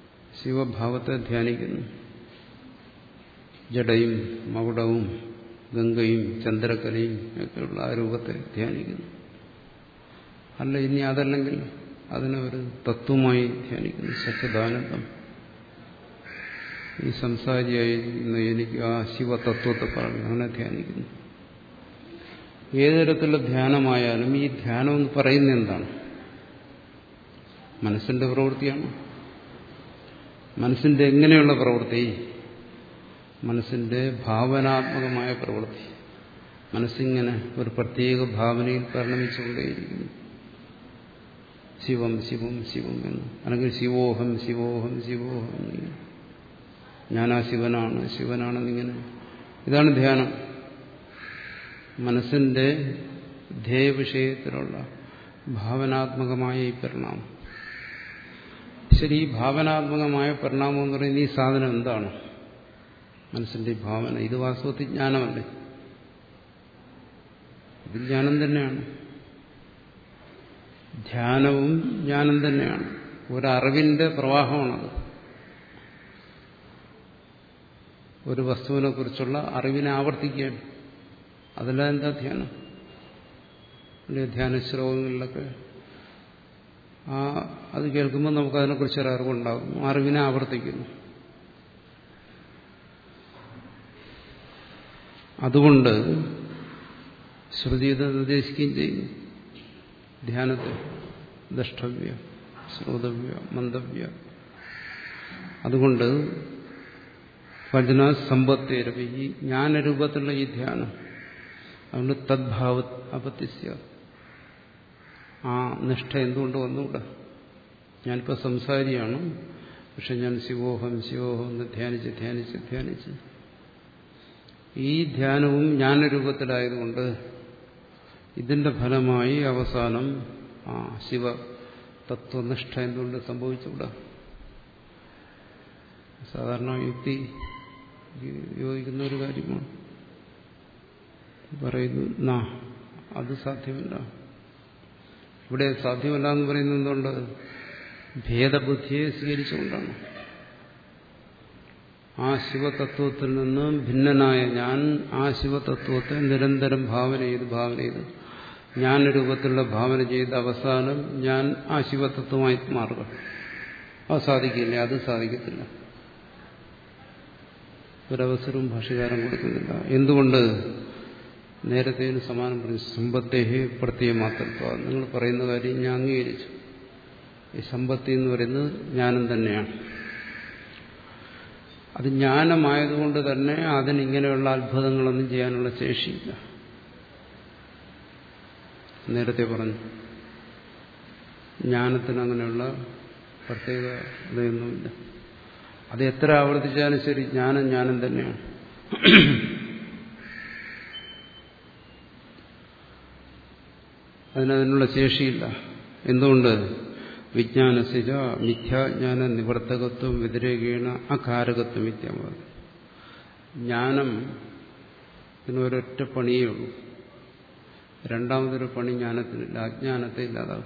ശിവഭാവത്തെ ധ്യാനിക്കുന്നു ജഡയും മകുടവും ഗംഗയും ചന്ദ്രക്കലയും ഒക്കെയുള്ള ആ രൂപത്തെ ധ്യാനിക്കുന്നു അല്ല ഇനി അതല്ലെങ്കിൽ അതിനെ ഒരു തത്വമായി ധ്യാനിക്കുന്നു സച്ചിദാനന്ദം ഈ സംസാരിയായിരിക്കുന്ന എനിക്ക് ആ ശിവതത്വത്തെ പറഞ്ഞു അങ്ങനെ ധ്യാനിക്കുന്നു ഏതുതരത്തിലുള്ള ധ്യാനമായാലും ഈ ധ്യാനം എന്ന് പറയുന്ന എന്താണ് മനസ്സിന്റെ പ്രവൃത്തിയാണ് മനസ്സിന്റെ എങ്ങനെയുള്ള പ്രവൃത്തി മനസ്സിന്റെ ഭാവനാത്മകമായ പ്രവൃത്തി മനസ്സിങ്ങനെ ഒരു പ്രത്യേക ഭാവനയിൽ പരിണമിച്ചുകൊണ്ടേയിരിക്കുന്നു ശിവം ശിവം ശിവം എന്ന് അല്ലെങ്കിൽ ശിവോഹം ശിവോഹം ശിവോഹം എന്നിങ്ങനെ ഞാനാ ശിവനാണ് ശിവനാണെന്നിങ്ങനെ ഇതാണ് ധ്യാനം മനസ്സിന്റെ ധ്യേയവിഷയത്തിലുള്ള ഭാവനാത്മകമായ ഈ പരിണാമം ശരി ഈ ഭാവനാത്മകമായ പരിണാമം എന്ന് പറയുന്ന ഈ സാധനം എന്താണ് മനസ്സിന്റെ ഈ ഭാവന ഇത് വാസ്തവത്തിൽ ജ്ഞാനമല്ലേ ഇത് ജ്ഞാനം തന്നെയാണ് ധ്യാനവും ജ്ഞാനം തന്നെയാണ് ഒരറിവിന്റെ പ്രവാഹമാണത് ഒരു വസ്തുവിനെ കുറിച്ചുള്ള അറിവിനെ ആവർത്തിക്കുകയാണ് അതല്ല എന്താ ധ്യാനം വലിയ ധ്യാന ശ്ലോകങ്ങളിലൊക്കെ ആ അത് കേൾക്കുമ്പോൾ നമുക്ക് അതിനെക്കുറിച്ച് ഒരു അറിവുണ്ടാകും അറിവിനെ ആവർത്തിക്കുന്നു അതുകൊണ്ട് ശ്രുതി ഇത് നിർദ്ദേശിക്കുകയും ചെയ്യുന്നു ധ്യാനത്തെ ദ്രഷ്ടവ്യ ശ്രോതവ്യ മന്ദവ്യ അതുകൊണ്ട് ഭജന സമ്പത്തേരവി ഈ ജ്ഞാനരൂപത്തിലുള്ള ഈ ധ്യാനം അതുകൊണ്ട് തദ്ഭാവ അപത്യസ്യ ആ നിഷ്ഠ എന്തുകൊണ്ട് വന്നുകൂടാ ഞാനിപ്പോൾ സംസാരിയാണ് പക്ഷെ ഞാൻ ശിവോഹം ശിവോഹം എന്ന് ധ്യാനിച്ച് ധ്യാനിച്ച് ധ്യാനിച്ച് ഈ ധ്യാനവും ജ്ഞാനരൂപത്തിലായതുകൊണ്ട് ഇതിന്റെ ഫലമായി അവസാനം ആ ശിവ തത്വനിഷ്ഠ എന്തുകൊണ്ട് സംഭവിച്ചുകൂടാ സാധാരണ യുക്തി യോജിക്കുന്ന ഒരു കാര്യമാണ് പറയുന്നു നാ അത് സാധ്യമല്ല ഇവിടെ സാധ്യമല്ല എന്ന് പറയുന്നത് എന്തുകൊണ്ട് ഭേദബുദ്ധിയെ സ്വീകരിച്ചുകൊണ്ടാണ് ആ ശിവതത്വത്തിൽ നിന്ന് ഭിന്നനായ ഞാൻ ആ ശിവതത്വത്തെ നിരന്തരം ഭാവന ചെയ്ത് ഭാവന ചെയ്ത് ഞാൻ രൂപത്തിലുള്ള ഭാവന ചെയ്ത് അവസാനം ഞാൻ ആ ശിവതത്വമായി മാറുക അത് സാധിക്കില്ല അത് സാധിക്കത്തില്ല ഒരവസരവും ഭാഷകാരം കൊടുക്കുന്നില്ല എന്തുകൊണ്ട് നേരത്തെ സമാനം പറഞ്ഞു സമ്പത്തേഹി പ്രത്യേക മാത്രത്വ നിങ്ങൾ പറയുന്ന കാര്യം ഞാൻ അംഗീകരിച്ചു ഈ സമ്പത്തി എന്ന് പറയുന്നത് ജ്ഞാനം തന്നെയാണ് അത് ജ്ഞാനമായതുകൊണ്ട് തന്നെ അതിനിങ്ങനെയുള്ള അത്ഭുതങ്ങളൊന്നും ചെയ്യാനുള്ള ശേഷിയില്ല നേരത്തെ പറഞ്ഞു ജ്ഞാനത്തിന് അങ്ങനെയുള്ള പ്രത്യേക ഇതൊന്നുമില്ല അത് എത്ര ആവർത്തിച്ചാലും ശരി ജ്ഞാനം ജ്ഞാനം തന്നെയാണ് അതിനതിനുള്ള ശേഷിയില്ല എന്തുകൊണ്ട് വിജ്ഞാനസിജ മിഥ്യാജ്ഞാന നിവർത്തകത്വം വ്യതിരേകീണ അകാരകത്വം മിഥ്യാവാദം ജ്ഞാനം ഇതിനൊരൊറ്റ പണിയേ ഉള്ളൂ രണ്ടാമതൊരു പണി ജ്ഞാനത്തിനില്ല അജ്ഞാനത്തെ ഇല്ലാതാവും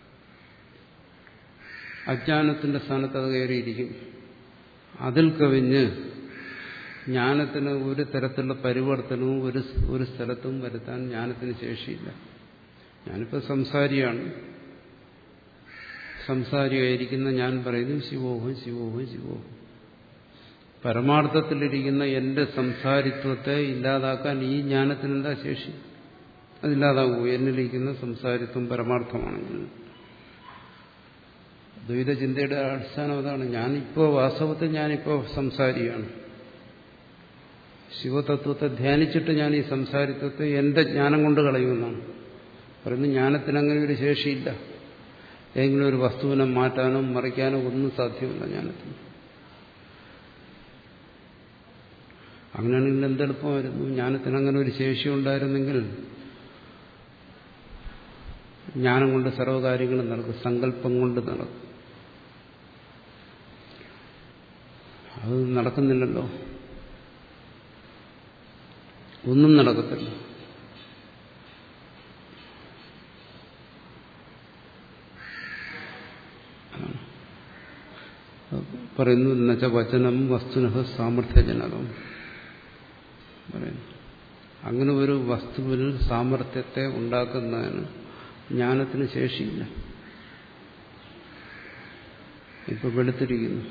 അജ്ഞാനത്തിന്റെ സ്ഥാനത്ത് അത് കയറിയിരിക്കും അതിൽ കവിഞ്ഞ് ജ്ഞാനത്തിന് ഒരു തരത്തിലുള്ള പരിവർത്തനവും ഒരു ഒരു സ്ഥലത്തും വരുത്താൻ ജ്ഞാനത്തിന് ശേഷിയില്ല ഞാനിപ്പോൾ സംസാരിയാണ് സംസാരിയായിരിക്കുന്ന ഞാൻ പറയുന്നു ശിവോഹം ശിവോഹം ശിവോഹം പരമാർത്ഥത്തിലിരിക്കുന്ന എന്റെ സംസാരിത്വത്തെ ഇല്ലാതാക്കാൻ ഈ ജ്ഞാനത്തിനെന്താ ശേഷി അതില്ലാതാകൂ എന്നിലിരിക്കുന്ന സംസാരിത്വം പരമാർത്ഥമാണെങ്കിൽ ദ്വൈത ചിന്തയുടെ അടിസ്ഥാനം അതാണ് ഞാനിപ്പോ വാസ്തവത്തിൽ ഞാനിപ്പോ സംസാരിയാണ് ശിവതത്വത്തെ ധ്യാനിച്ചിട്ട് ഞാൻ ഈ സംസാരിത്വത്തെ എന്റെ ജ്ഞാനം കൊണ്ട് കളയുമെന്നാണ് പറയുന്നത് ജ്ഞാനത്തിന് അങ്ങനെ ഒരു ശേഷിയില്ല ഏതെങ്കിലും ഒരു വസ്തുവിനെ മാറ്റാനോ മറിക്കാനോ ഒന്നും സാധ്യമല്ല ജ്ഞാനത്തിന് അങ്ങനെയാണെങ്കിൽ എന്തെളുപ്പമായിരുന്നു ജ്ഞാനത്തിന് അങ്ങനെ ഒരു ശേഷി ഉണ്ടായിരുന്നെങ്കിൽ ജ്ഞാനം കൊണ്ട് സർവ്വകാര്യങ്ങളും നടക്കും സങ്കല്പം കൊണ്ട് നടക്കും അത് നടക്കുന്നില്ലല്ലോ ഒന്നും നടക്കത്തില്ല പറയുന്നു എന്നുവെച്ചാൽ വചനം വസ്തുന സാമർഥ്യജനകം പറയുന്നു അങ്ങനെ ഒരു വസ്തുവിൽ സാമർഥ്യത്തെ ഉണ്ടാക്കുന്നതിന് ജ്ഞാനത്തിന് ശേഷിയില്ല ഇപ്പൊ വെളുത്തിരിക്കുന്നു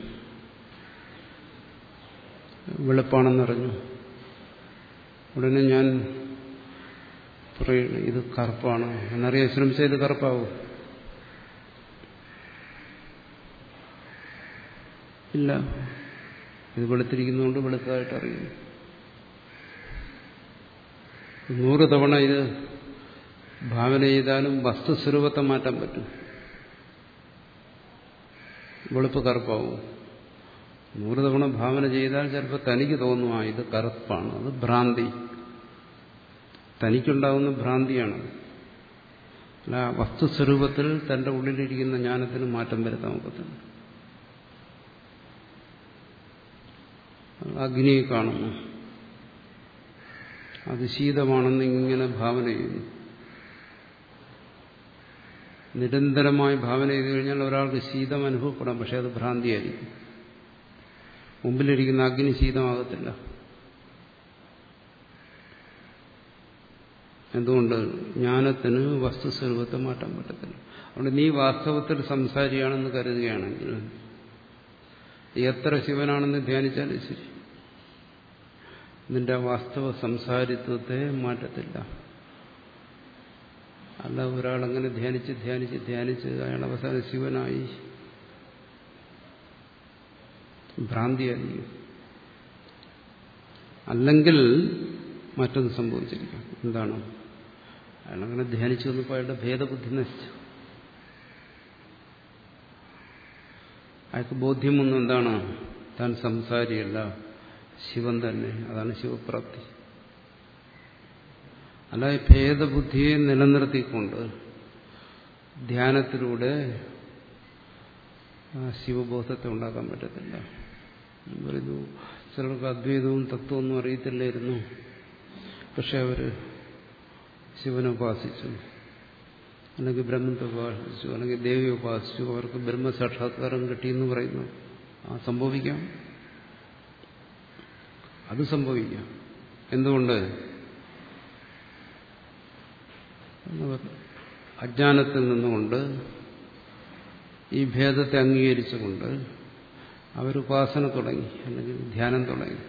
വെളുപ്പാണെന്നറിഞ്ഞു ഉടനെ ഞാൻ പറയുന്നു ഇത് കറുപ്പാണ് എന്നറിയാൻ ശ്രമിച്ചാൽ ഇത് കറുപ്പാവും ഇല്ല ഇത് വെളുത്തിരിക്കുന്നതുകൊണ്ട് വെളുത്തതായിട്ട് അറിയുന്നു നൂറ് തവണ ഇത് ഭാവന ചെയ്താലും വസ്തുസ്വരൂപത്തെ മാറ്റാൻ പറ്റും വെളുപ്പ് കറുപ്പാവും നൂറ് തവണ ഭാവന ചെയ്താൽ ചിലപ്പോൾ തനിക്ക് തോന്നും ആ ഇത് കറുപ്പാണ് അത് ഭ്രാന്തി തനിക്കുണ്ടാകുന്ന ഭ്രാന്തിയാണ് അല്ല വസ്തുസ്വരൂപത്തിൽ തന്റെ ഉള്ളിലിരിക്കുന്ന ജ്ഞാനത്തിന് മാറ്റം വരുത്താൻ ഒക്കത്തില്ല അഗ്നിയെ കാണുന്നു അത് ശീതമാണെന്ന് ഇങ്ങനെ ഭാവന ചെയ്യുന്നു നിരന്തരമായി ഭാവന ചെയ്തു കഴിഞ്ഞാൽ ഒരാൾക്ക് ശീതം അനുഭവപ്പെടാം പക്ഷെ അത് ഭ്രാന്തിയായിരിക്കും മുമ്പിലിരിക്കുന്ന അഗ്നി ശീതമാകത്തില്ല എന്തുകൊണ്ട് ജ്ഞാനത്തിന് വസ്തുസ്വരൂപത്തെ മാറ്റാൻ പറ്റത്തില്ല അതുകൊണ്ട് നീ വാസ്തവത്തിൽ സംസാരിയാണെന്ന് കരുതുകയാണെങ്കിൽ എത്ര ശിവനാണെന്ന് ധ്യാനിച്ചാലും ശരി നിന്റെ വാസ്തവ സംസാരിത്വത്തെ മാറ്റത്തില്ല അല്ല ഒരാളങ്ങനെ ധ്യാനിച്ച് ധ്യാനിച്ച് ധ്യാനിച്ച് അയാൾ അവസാനം ശിവനായി ഭ്രാന്തിയായിരിക്കും അല്ലെങ്കിൽ മറ്റൊന്ന് സംഭവിച്ചിരിക്കാം എന്താണ് അയാളങ്ങനെ ധ്യാനിച്ചു വന്നപ്പോൾ അയാളുടെ ഭേദബുദ്ധി നശിച്ചു അയാൾക്ക് ബോധ്യം വന്നു എന്താണ് താൻ സംസാരിയല്ല ശിവൻ തന്നെ അതാണ് ശിവപ്രാപ്തി അല്ല ഭേദബുദ്ധിയെ നിലനിർത്തിക്കൊണ്ട് ധ്യാനത്തിലൂടെ ശിവബോധത്തെ ഉണ്ടാക്കാൻ പറ്റത്തില്ല പറയുന്നു ചിലർക്ക് അദ്വൈതവും തത്വമൊന്നും അറിയത്തില്ലായിരുന്നു പക്ഷെ അവര് ശിവനെ ഉപാസിച്ചു അല്ലെങ്കിൽ ബ്രഹ്മത്തെ ഉപാസിച്ചു അല്ലെങ്കിൽ ദേവിയെ ഉപാസിച്ചു അവർക്ക് ബ്രഹ്മസാക്ഷാത്കാരം കിട്ടിയെന്ന് പറയുന്നു ആ സംഭവിക്കാം അത് സംഭവിക്കാം എന്തുകൊണ്ട് അജ്ഞാനത്തിൽ നിന്നുകൊണ്ട് ഈ ഭേദത്തെ അംഗീകരിച്ചുകൊണ്ട് അവർ ഉപാസന തുടങ്ങി അല്ലെങ്കിൽ ധ്യാനം തുടങ്ങി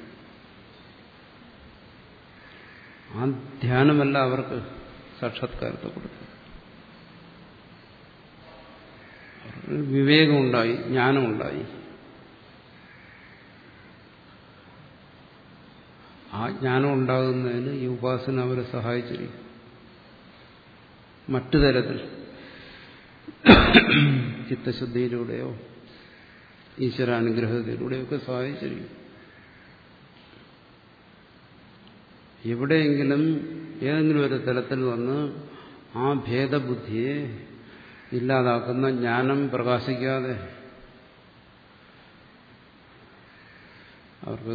ആ ധ്യാനമല്ല അവർക്ക് സാക്ഷാത്കാരത്തെ കൊടുത്തു വിവേകമുണ്ടായി ജ്ഞാനമുണ്ടായി ആ ജ്ഞാനം ഉണ്ടാകുന്നതിന് ഈ ഉപാസന അവരെ സഹായിച്ചിരിക്കും മറ്റു തരത്തിൽ ചിത്തശുദ്ധിയിലൂടെയോ ഈശ്വരാനുഗ്രഹത്തിലൂടെയോ ഒക്കെ സഹായിച്ചിരിക്കും എവിടെയെങ്കിലും ഏതെങ്കിലും ഒരു തലത്തിൽ വന്ന് ആ ഭേദബുദ്ധിയെ ഇല്ലാതാക്കുന്ന ജ്ഞാനം പ്രകാശിക്കാതെ അവർക്ക്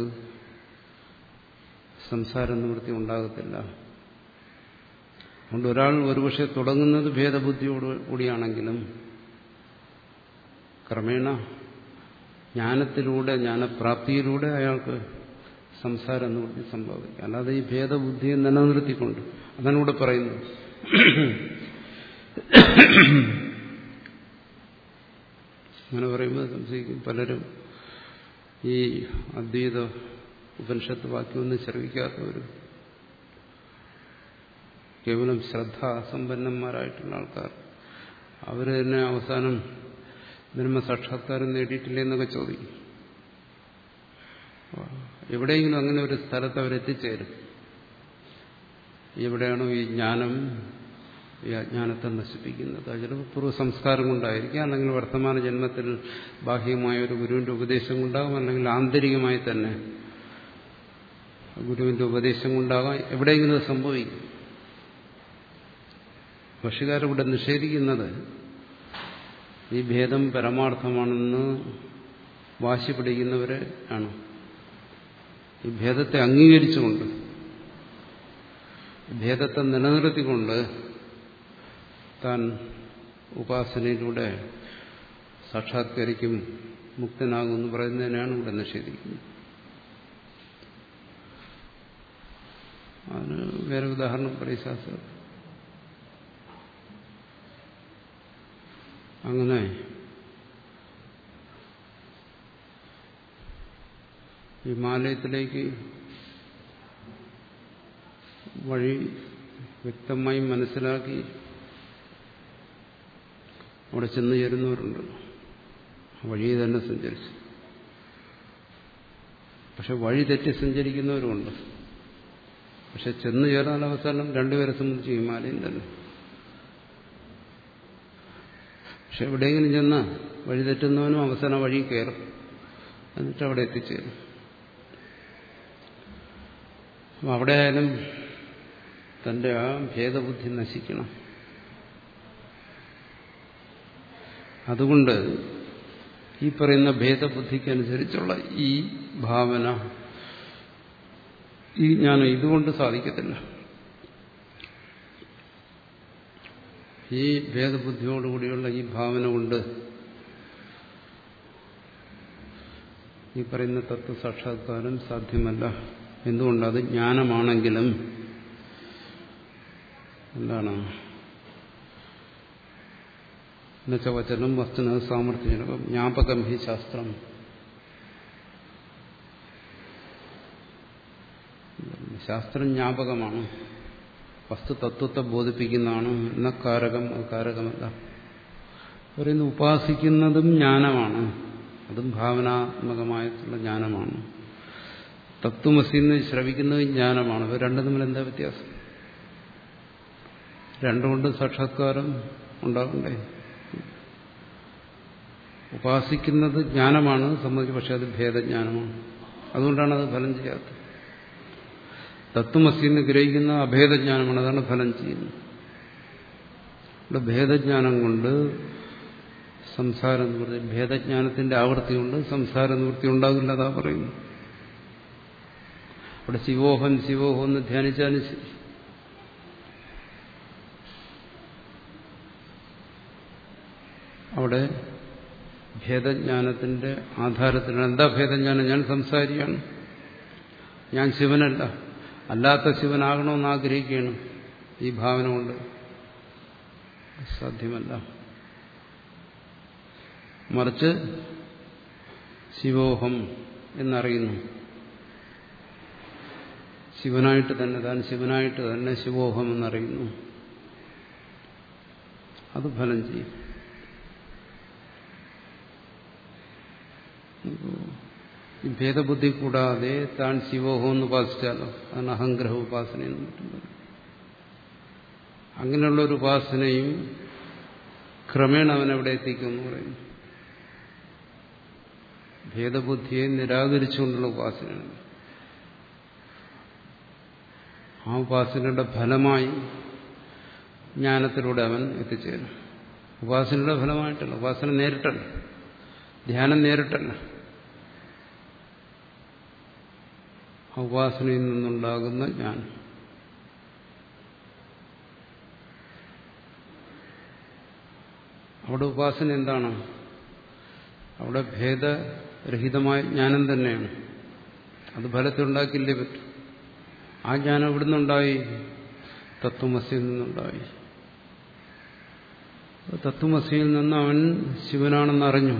സംസാര നിവൃത്തി ഉണ്ടാകത്തില്ല അതുകൊണ്ട് ഒരാൾ ഒരുപക്ഷെ തുടങ്ങുന്നത് ഭേദബുദ്ധിയോട് കൂടിയാണെങ്കിലും ക്രമേണ ജ്ഞാനത്തിലൂടെ ജ്ഞാനപ്രാപ്തിയിലൂടെ അയാൾക്ക് സംസാര നിവൃത്തി സംഭവിക്കും അല്ലാതെ ഈ ഭേദബുദ്ധിയെ നിലനിർത്തിക്കൊണ്ട് അതാണ് ഇവിടെ പറയുന്നത് അങ്ങനെ പറയുമ്പോൾ സംശയിക്കും പലരും ഈ അദ്വൈത ഉപനിഷത്ത് വാക്യമൊന്നും ശ്രവിക്കാത്തവരും കേവലം ശ്രദ്ധാസമ്പന്നന്മാരായിട്ടുള്ള ആൾക്കാർ അവർ തന്നെ അവസാനം ബ്രഹ്മസാക്ഷാത്കാരം നേടിയിട്ടില്ലേ എന്നൊക്കെ ചോദിക്കും എവിടെയെങ്കിലും അങ്ങനെ ഒരു സ്ഥലത്ത് അവരെത്തിച്ചേരും എവിടെയാണോ ഈ ജ്ഞാനം ഈ അജ്ഞാനത്തെ നശിപ്പിക്കുന്നത് അത് ചിലപ്പോൾ പൂർവ്വ സംസ്കാരം കൊണ്ടായിരിക്കാം അല്ലെങ്കിൽ വർത്തമാന ജന്മത്തിൽ ബാഹ്യമായ ഒരു ഗുരുവിന്റെ ഉപദേശം കൊണ്ടാകും അല്ലെങ്കിൽ ആന്തരികമായി തന്നെ ഗുരുവിന്റെ ഉപദേശം കൊണ്ടാകാം എവിടെയെങ്കിലും അത് സംഭവിക്കും ഭക്ഷ്യക്കാരിവിടെ നിഷേധിക്കുന്നത് ഈ ഭേദം പരമാർത്ഥമാണെന്ന് വാശി പിടിക്കുന്നവരെ ആണ് ഈ ഭേദത്തെ അംഗീകരിച്ചുകൊണ്ട് ഭേദത്തെ നിലനിർത്തിക്കൊണ്ട് താൻ ഉപാസനയിലൂടെ സാക്ഷാത്കരിക്കും മുക്തനാകും എന്ന് പറയുന്നതിനാണ് ഇവിടെ നിഷേധിക്കുന്നത് അതിന് വേറെ ഉദാഹരണം പറയും ശാസ്ത്രം അങ്ങനെ ഹിമാലയത്തിലേക്ക് വഴി വ്യക്തമായി മനസ്സിലാക്കി അവിടെ ചെന്ന് ചേരുന്നവരുണ്ട് വഴി തന്നെ സഞ്ചരിച്ചു പക്ഷെ വഴി തെറ്റി സഞ്ചരിക്കുന്നവരുമുണ്ട് പക്ഷെ ചെന്ന് ചേർന്നാൽ അവസാനം രണ്ടുപേരെ സംബന്ധിച്ച് ഹിമാലയം തന്നെ പക്ഷെ എവിടെയെങ്കിലും ചെന്ന് വഴി തെറ്റുന്നവനും അവസാനം വഴി കയറും എന്നിട്ട് അവിടെ എത്തിച്ചേരും അപ്പം അവിടെ ആയാലും തന്റെ ആ ഭേദബുദ്ധി നശിക്കണം അതുകൊണ്ട് ഈ പറയുന്ന ഭേദബുദ്ധിക്കനുസരിച്ചുള്ള ഈ ഭാവന ഈ ജ്ഞാനം ഇതുകൊണ്ട് സാധിക്കത്തില്ല ഈ ഭേദബുദ്ധിയോടുകൂടിയുള്ള ഈ ഭാവന കൊണ്ട് ഈ പറയുന്ന തത്വസാക്ഷാത്കാരം സാധ്യമല്ല എന്തുകൊണ്ടത് ജ്ഞാനമാണെങ്കിലും എന്താണ് എന്നുവെച്ച വചനം വസ്തുന സാമർഥ്യം ജ്ഞാപകം ഹി ശാസ്ത്രം ശാസ്ത്രം ജ്ഞാപകമാണ് വസ്തു തത്വത്തെ ബോധിപ്പിക്കുന്നതാണ് എന്ന കാരകം അത് കാരകമല്ല പറയുന്ന ഉപാസിക്കുന്നതും ജ്ഞാനമാണ് അതും ഭാവനാത്മകമായിട്ടുള്ള ജ്ഞാനമാണ് തത്വമസിന്ന് ശ്രവിക്കുന്നതും ജ്ഞാനമാണ് ഇവ രണ്ടും തമ്മിൽ എന്താ വ്യത്യാസം രണ്ടുകൊണ്ട് സാക്ഷാത്കാരം ഉണ്ടാകണ്ടേ ഉപാസിക്കുന്നത് ജ്ഞാനമാണ് സംബന്ധിച്ച് പക്ഷെ അത് ഭേദജ്ഞാനമാണ് അതുകൊണ്ടാണ് അത് ഫലം ചെയ്യാത്തത് തത്വമസിന്ന് ഗ്രഹിക്കുന്ന അഭേദജ്ഞാനമാണ് അതാണ് ഫലം ചെയ്യുന്നത് ഇവിടെ ഭേദജ്ഞാനം കൊണ്ട് സംസാര നിവൃത്തി ഭേദജ്ഞാനത്തിന്റെ ആവൃത്തി കൊണ്ട് സംസാര നിവൃത്തി ഉണ്ടാകില്ല അതാ പറയുന്നു അവിടെ ശിവോഹം ശിവോഹം എന്ന് ധ്യാനിച്ചാലും ശരി അവിടെ ഭേദജ്ഞാനത്തിന്റെ ആധാരത്തിലാണ് എന്താ ഭേദജ്ഞാനം ഞാൻ സംസാരിയാണ് ഞാൻ ശിവനല്ല അല്ലാത്ത ശിവനാകണമെന്ന് ആഗ്രഹിക്കുകയാണ് ഈ ഭാവന കൊണ്ട് സാധ്യമല്ല മറിച്ച് ശിവോഹം എന്നറിയുന്നു ശിവനായിട്ട് തന്നെ താൻ ശിവനായിട്ട് തന്നെ ശിവോഹം എന്നറിയുന്നു അത് ഫലം ചെയ്യും ഈ ഭേദബുദ്ധി കൂടാതെ താൻ ശിവോഹം എന്ന് ഉപാസിച്ചാലോ അതാണ് അഹംഗ്രഹ ഉപാസന എന്ന് പറ്റുന്നത് അങ്ങനെയുള്ള ഒരു ഉപാസനയും ക്രമേണ അവൻ എവിടെ എത്തിക്കുമെന്ന് പറയുന്നു ഭേദബുദ്ധിയെ നിരാകരിച്ചുകൊണ്ടുള്ള ഉപാസനയാണ് ആ ഉപാസനയുടെ ഫലമായി ജ്ഞാനത്തിലൂടെ അവൻ എത്തിച്ചേരും ഉപാസനയുടെ ഫലമായിട്ടല്ല ഉപാസന നേരിട്ടല്ല ധ്യാനം നേരിട്ടല്ല ആ ഉപാസനയിൽ നിന്നുണ്ടാകുന്ന ജ്ഞാനം അവിടെ ഉപാസന എന്താണ് അവിടെ ഭേദരഹിതമായ ജ്ഞാനം തന്നെയാണ് അത് ഫലത്തെ ഉണ്ടാക്കില്ലേ പറ്റും ആ ജ്ഞാനം എവിടുന്നുണ്ടായി തത്വമസിയിൽ നിന്നുണ്ടായി തത്വമസിയിൽ നിന്ന് അവൻ ശിവനാണെന്ന് അറിഞ്ഞു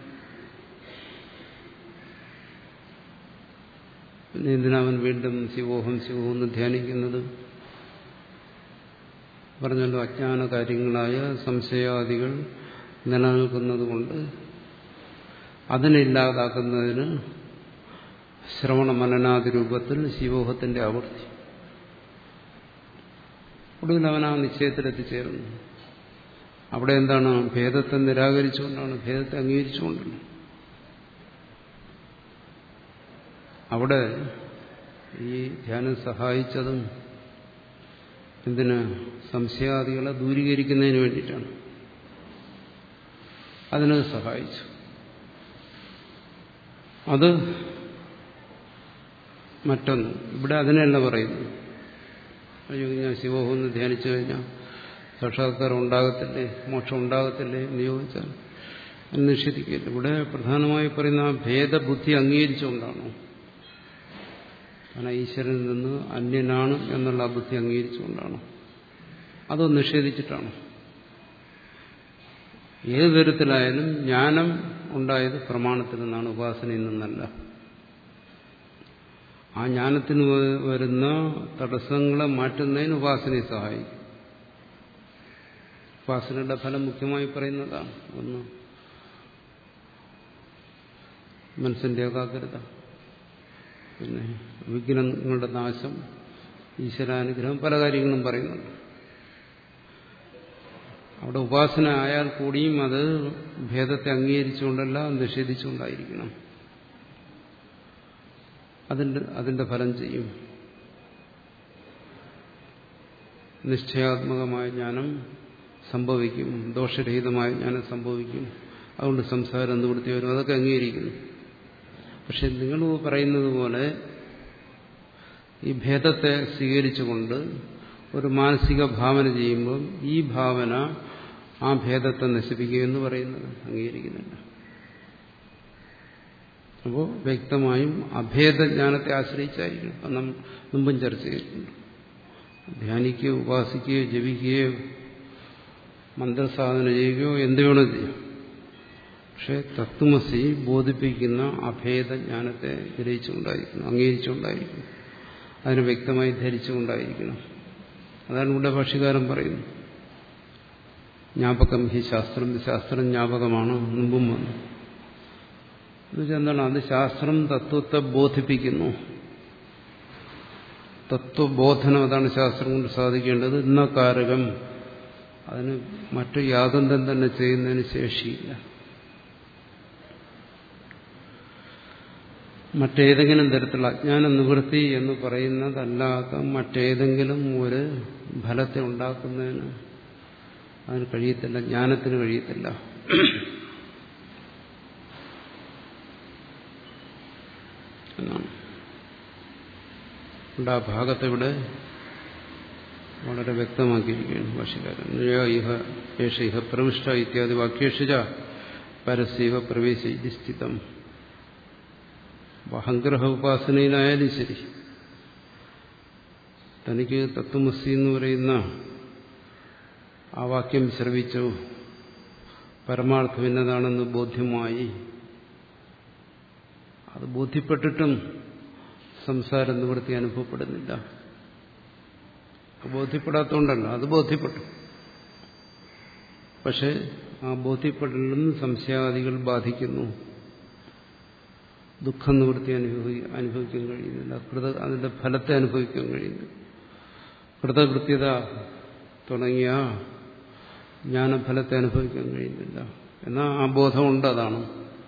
പിന്നെ എന്തിനവൻ വീണ്ടും ശിവോഹം ശിവോഹം എന്ന് ധ്യാനിക്കുന്നത് പറഞ്ഞല്ലോ അജ്ഞാന കാര്യങ്ങളായ സംശയാദികൾ നിലനിൽക്കുന്നത് കൊണ്ട് അതിനില്ലാതാക്കുന്നതിന് ശ്രവണ മനനാദി രൂപത്തിൽ ശിവോഹത്തിന്റെ ആവൃത്തി ഒടുവിൽ അവൻ ആ നിശ്ചയത്തിലെത്തിച്ചേർന്നു അവിടെ എന്താണ് ഭേദത്തെ നിരാകരിച്ചുകൊണ്ടാണ് ഭേദത്തെ അംഗീകരിച്ചുകൊണ്ടാണ് അവിടെ ഈ ധ്യാനം സഹായിച്ചതും എന്തിന് സംശയാദികളെ ദൂരീകരിക്കുന്നതിന് വേണ്ടിയിട്ടാണ് അതിനത് സഹായിച്ചു അത് മറ്റൊന്ന് ഇവിടെ അതിനല്ല പറയുന്നു അയ്യോ ഞാൻ ശിവോഹം ഒന്ന് ധ്യാനിച്ചു കഴിഞ്ഞാൽ സാക്ഷാത്കാരം ഉണ്ടാകത്തില്ലേ മോക്ഷം ഉണ്ടാകത്തില്ലേ എന്ന് ചോദിച്ചാൽ നിഷേധിക്കില്ല ഇവിടെ പ്രധാനമായി പറയുന്ന ആ ഭേദബുദ്ധി അംഗീകരിച്ചുകൊണ്ടാണോ കാരണം ഈശ്വരനിൽ നിന്ന് അന്യനാണ് എന്നുള്ള ബുദ്ധി അംഗീകരിച്ചുകൊണ്ടാണ് അത് നിഷേധിച്ചിട്ടാണ് ഏത് തരത്തിലായാലും ജ്ഞാനം ഉണ്ടായത് പ്രമാണത്തിൽ നിന്നാണ് ഉപാസനയിൽ നിന്നല്ല ആ ജ്ഞാനത്തിന് വരുന്ന തടസ്സങ്ങളെ മാറ്റുന്നതിന് ഉപാസനയെ സഹായിക്കും ഉപാസനയുടെ ഫലം മുഖ്യമായി പറയുന്നതാണ് ഒന്ന് മനസ്സിന്റെ ഏകാഗ്രത പിന്നെ വിഘ്നങ്ങളുടെ നാശം ഈശ്വരാനുഗ്രഹം പല കാര്യങ്ങളും പറയുന്നുണ്ട് അവിടെ ഉപാസന ആയാൽ കൂടിയും അത് ഭേദത്തെ അംഗീകരിച്ചുകൊണ്ടല്ല നിഷേധിച്ചുകൊണ്ടായിരിക്കണം അതിന്റെ അതിന്റെ ഫലം ചെയ്യും നിശ്ചയാത്മകമായ ജ്ഞാനം സംഭവിക്കും ദോഷരഹിതമായ ജ്ഞാനം സംഭവിക്കും അതുകൊണ്ട് സംസാരം നിവൃത്തി വരും അതൊക്കെ അംഗീകരിക്കുന്നു പക്ഷെ നിങ്ങൾ പറയുന്നത് പോലെ ഈ ഭേദത്തെ സ്വീകരിച്ചുകൊണ്ട് ഒരു മാനസിക ഭാവന ചെയ്യുമ്പോൾ ഈ ഭാവന ആ ഭേദത്തെ നശിപ്പിക്കുക എന്ന് പറയുന്നത് അംഗീകരിക്കുന്നില്ല അപ്പോൾ വ്യക്തമായും അഭേദജ്ഞാനത്തെ ആശ്രയിച്ചായിരിക്കും അത് നാം മുമ്പും ചർച്ച ചെയ്തിട്ടുണ്ട് ധ്യാനിക്കുകയോ ഉപാസിക്കുകയോ ജപിക്കുകയോ മന്ത്രസാധന ചെയ്യുകയോ എന്ത് വേണോ ചെയ്യും പക്ഷെ തത്വമസി ബോധിപ്പിക്കുന്ന അഭേദജ്ഞാനത്തെ ഗ്രഹിച്ചുകൊണ്ടായിരിക്കണം അംഗീകരിച്ചുകൊണ്ടായിരിക്കണം അതിനെ വ്യക്തമായി ധരിച്ചുകൊണ്ടായിരിക്കണം അതാണ് ഇവിടെ ഭാഷ്യകാരൻ പറയുന്നത് ജ്ഞാപകം ഹി ശാസ്ത്രം ശാസ്ത്രം ജ്ഞാപകമാണ് മുമ്പും വന്നു എന്നുവെച്ചാൽ എന്താണ് അത് ശാസ്ത്രം തത്വത്തെ ബോധിപ്പിക്കുന്നു തത്വബോധനം അതാണ് ശാസ്ത്രം കൊണ്ട് സാധിക്കേണ്ടത് ഇന്ന കാരകം അതിന് മറ്റു യാതൊന്നും തന്നെ ചെയ്യുന്നതിന് ശേഷിയില്ല മറ്റേതെങ്കിലും തരത്തിലുള്ള അജ്ഞാന നിവൃത്തി എന്ന് പറയുന്നതല്ലാത്ത മറ്റേതെങ്കിലും ഒരു ഫലത്തെ ഉണ്ടാക്കുന്നതിന് അതിന് കഴിയത്തില്ല ജ്ഞാനത്തിന് കഴിയത്തില്ല എന്നാണ് ആ ഭാഗത്തെ ഇവിടെ വളരെ വ്യക്തമാക്കിയിരിക്കുകയാണ് ഭാഷകാരൻ ഇഹ ഏഷ ഇഹ പ്രവിഷ്ട ഇത്യാദി വാക്യേഷിച്ച പരസ്യവ പ്രവേശ സ്ഥിതം അഹംഗ്രഹ ഉപാസനയിലായാലും ശരി തനിക്ക് തത്വമസി എന്ന് പറയുന്ന ആ വാക്യം ശ്രവിച്ചു പരമാർത്ഥം എന്നതാണെന്ന് ബോധ്യമായി അത് ബോധ്യപ്പെട്ടിട്ടും സംസാര നിവൃത്തി അനുഭവപ്പെടുന്നില്ല ബോധ്യപ്പെടാത്തതുകൊണ്ടല്ല അത് ബോധ്യപ്പെട്ടു പക്ഷെ ആ ബോധ്യപ്പെടലിൽ സംശയാദികൾ ബാധിക്കുന്നു ദുഃഖം നിവൃത്തി അനുഭവി അനുഭവിക്കാൻ കഴിയുന്നില്ല കൃത അതിന്റെ ഫലത്തെ അനുഭവിക്കാൻ കഴിയുന്നു കൃതകൃത്യത തുടങ്ങിയ ജ്ഞാനഫലത്തെ അനുഭവിക്കാൻ കഴിയുന്നില്ല എന്നാൽ ആ ബോധമുണ്ട് അതാണ്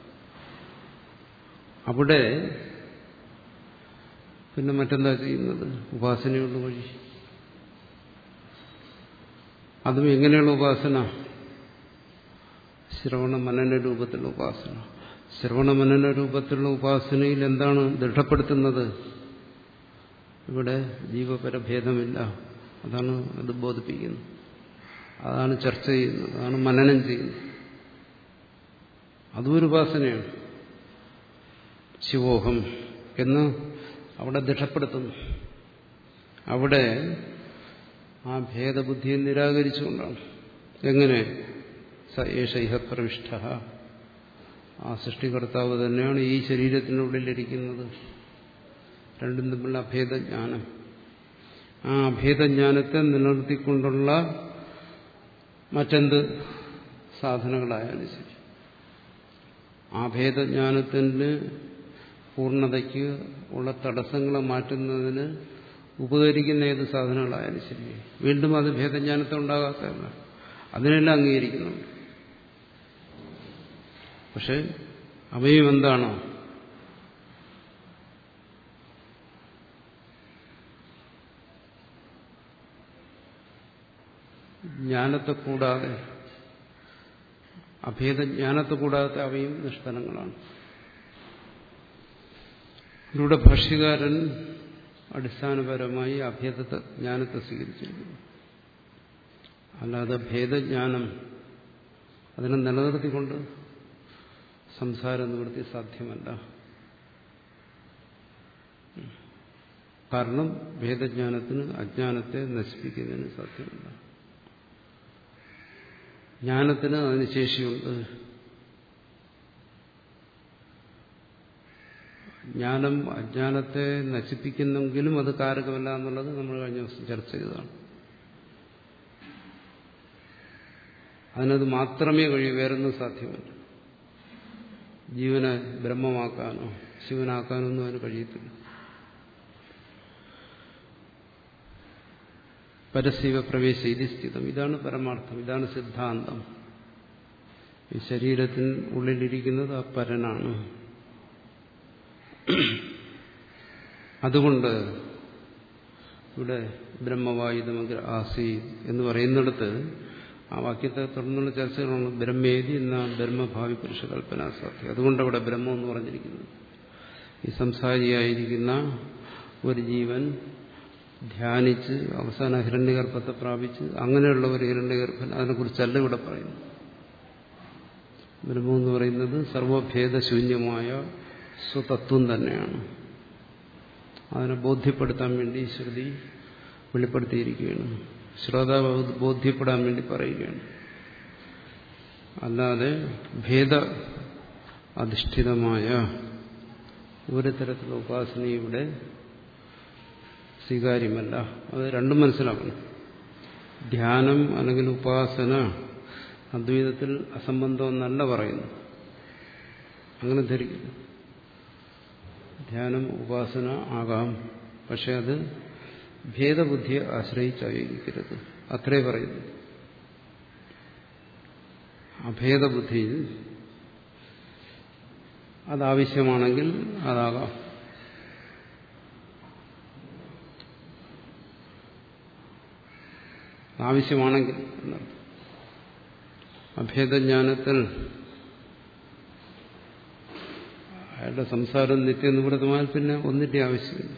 അവിടെ പിന്നെ മറ്റെന്താ ചെയ്യുന്നത് ഉപാസനയുള്ള വഴി അതും എങ്ങനെയുള്ള ഉപാസന ശ്രവണ മനന രൂപത്തിലുള്ള ഉപാസന ശ്രവണ മനന രൂപത്തിലുള്ള ഉപാസനയിൽ എന്താണ് ദൃഢപ്പെടുത്തുന്നത് ഇവിടെ ജീവപരഭേദമില്ല അതാണ് അത് ബോധിപ്പിക്കുന്നത് അതാണ് ചർച്ച ചെയ്യുന്നത് അതാണ് മനനം ചെയ്യുന്നത് അതും ഒരു ഉപാസനയാണ് ശിവോഹം എന്ന് അവിടെ ദൃഢപ്പെടുത്തുന്നു അവിടെ ആ ഭേദബുദ്ധിയെ നിരാകരിച്ചുകൊണ്ടാണ് എങ്ങനെ സ ഏഷ ഇഹ പ്രവിഷ്ട ആ സൃഷ്ടികർത്താവ് തന്നെയാണ് ഈ ശരീരത്തിനുള്ളിലിരിക്കുന്നത് രണ്ടും തമ്മിലുള്ള അഭേദജ്ഞാനം ആ അഭേദജ്ഞാനത്തെ നിലനിർത്തിക്കൊണ്ടുള്ള മറ്റെന്ത് സാധനങ്ങളായാലും ശരി ആ ഭേദജ്ഞാനത്തിന് പൂർണ്ണതയ്ക്ക് ഉള്ള തടസ്സങ്ങളെ മാറ്റുന്നതിന് ഉപകരിക്കുന്ന ഏത് സാധനങ്ങളായാലും ശരി വീണ്ടും അത് ഭേദജ്ഞാനത്തെ ഉണ്ടാകാത്തതല്ല അതിനെല്ലാം അംഗീകരിക്കുന്നുണ്ട് പക്ഷെ അവയും എന്താണ് ജ്ഞാനത്തെ കൂടാതെ അഭേദജ്ഞാനത്തെ കൂടാതെ അവയും നിഷ്ഫലങ്ങളാണ് ഇതിലൂടെ ഭാഷ്യകാരൻ അടിസ്ഥാനപരമായി അഭേദത്തെ ജ്ഞാനത്തെ സ്വീകരിച്ചിരിക്കുന്നു അല്ലാതെ ഭേദജ്ഞാനം അതിനെ നിലനിർത്തിക്കൊണ്ട് സംസാര നിവൃത്തി സാധ്യമല്ല കാരണം ഭേദജ്ഞാനത്തിന് അജ്ഞാനത്തെ നശിപ്പിക്കുന്നതിന് സാധ്യമല്ല ജ്ഞാനത്തിന് അതിന് ശേഷിയുണ്ട് ജ്ഞാനം അജ്ഞാനത്തെ നശിപ്പിക്കുന്നെങ്കിലും അത് കാരകമല്ല എന്നുള്ളത് നമ്മൾ കഴിഞ്ഞ ദിവസം ചർച്ച ചെയ്തതാണ് അതിനത് മാത്രമേ കഴിയൂ വേറൊന്നും സാധ്യമല്ല ജീവനെ ബ്രഹ്മമാക്കാനോ ശിവനാക്കാനോ ഒന്നും അതിന് കഴിയത്തില്ല പരസ്യവ പ്രവേശ ഇതി സ്ഥിതം ഇതാണ് പരമാർത്ഥം ഇതാണ് സിദ്ധാന്തം ഈ ശരീരത്തിന് ഉള്ളിലിരിക്കുന്നത് ആ പരനാണ് അതുകൊണ്ട് ഇവിടെ ബ്രഹ്മവായുധമഗ്ര ആസി എന്ന് പറയുന്നിടത്ത് ആ വാക്യത്തെ തുടർന്നുള്ള ചർച്ചകളാണ് ബ്രഹ്മേതി എന്ന ബ്രഹ്മഭാവി പുരുഷ കൽപ്പന സാധ്യം അതുകൊണ്ട് അവിടെ ബ്രഹ്മം എന്ന് പറഞ്ഞിരിക്കുന്നത് ഈ സംസാരിയായിരിക്കുന്ന ഒരു ജീവൻ ധ്യാനിച്ച് അവസാന ഹിരണ്യഗർഭത്തെ പ്രാപിച്ച് അങ്ങനെയുള്ള ഒരു ഹിരണ്യഗർഭൻ അതിനെക്കുറിച്ചല്ല ഇവിടെ പറയുന്നു ബ്രഹ്മം എന്ന് പറയുന്നത് സർവഭേദശൂന്യമായ സ്വതത്വം തന്നെയാണ് അതിനെ ബോധ്യപ്പെടുത്താൻ വേണ്ടി ശ്രുതി വെളിപ്പെടുത്തിയിരിക്കുകയാണ് ശ്രോതാവ് ബോധ്യപ്പെടാൻ വേണ്ടി പറയുകയാണ് അല്ലാതെ ഭേദ അധിഷ്ഠിതമായ ഒരു തരത്തിലുള്ള ഉപാസന ഇവിടെ സ്വീകാര്യമല്ല അത് രണ്ടും മനസ്സിലാക്കണം ധ്യാനം അല്ലെങ്കിൽ ഉപാസന അദ്വൈതത്തിൽ അസംബന്ധം എന്നല്ല പറയുന്നു അങ്ങനെ ധരിക്കുന്നു ധ്യാനം ഉപാസന ആകാം പക്ഷെ അത് ഭേദബുദ്ധിയെ ആശ്രയിച്ചായിരിക്കരുത് അത്രേ പറയുന്നു അഭേദബുദ്ധിയിൽ അതാവശ്യമാണെങ്കിൽ അതാകാം ആവശ്യമാണെങ്കിൽ എന്നർത്ഥം അഭേദജ്ഞാനത്തിൽ അയാളുടെ സംസാരം നിത്യനിവൃത്തമായാൽ പിന്നെ ഒന്നിന്റെ ആവശ്യമില്ല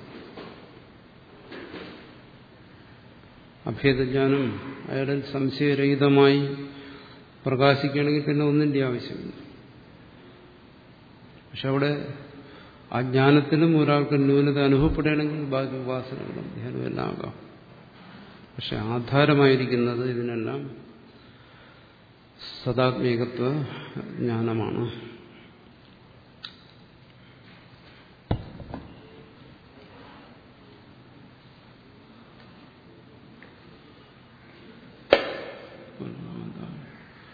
അഭേദജ്ഞാനം അയാളിൽ സംശയരഹിതമായി പ്രകാശിക്കുകയാണെങ്കിൽ പിന്നെ ഒന്നിന്റെ ആവശ്യമില്ല പക്ഷെ അവിടെ ആ ജ്ഞാനത്തിലും ഒരാൾക്ക് ന്യൂനത അനുഭവപ്പെടുകയാണെങ്കിൽ ബാക്കി ഉപാസനകളും ധ്യാനവും എല്ലാം ആകാം പക്ഷെ ആധാരമായിരിക്കുന്നത് ഇതിനെല്ലാം സദാത്മികത്വ ജ്ഞാനമാണ്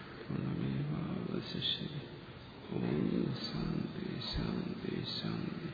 ഓം ശാന്തി ശാന്തി ശാന്തി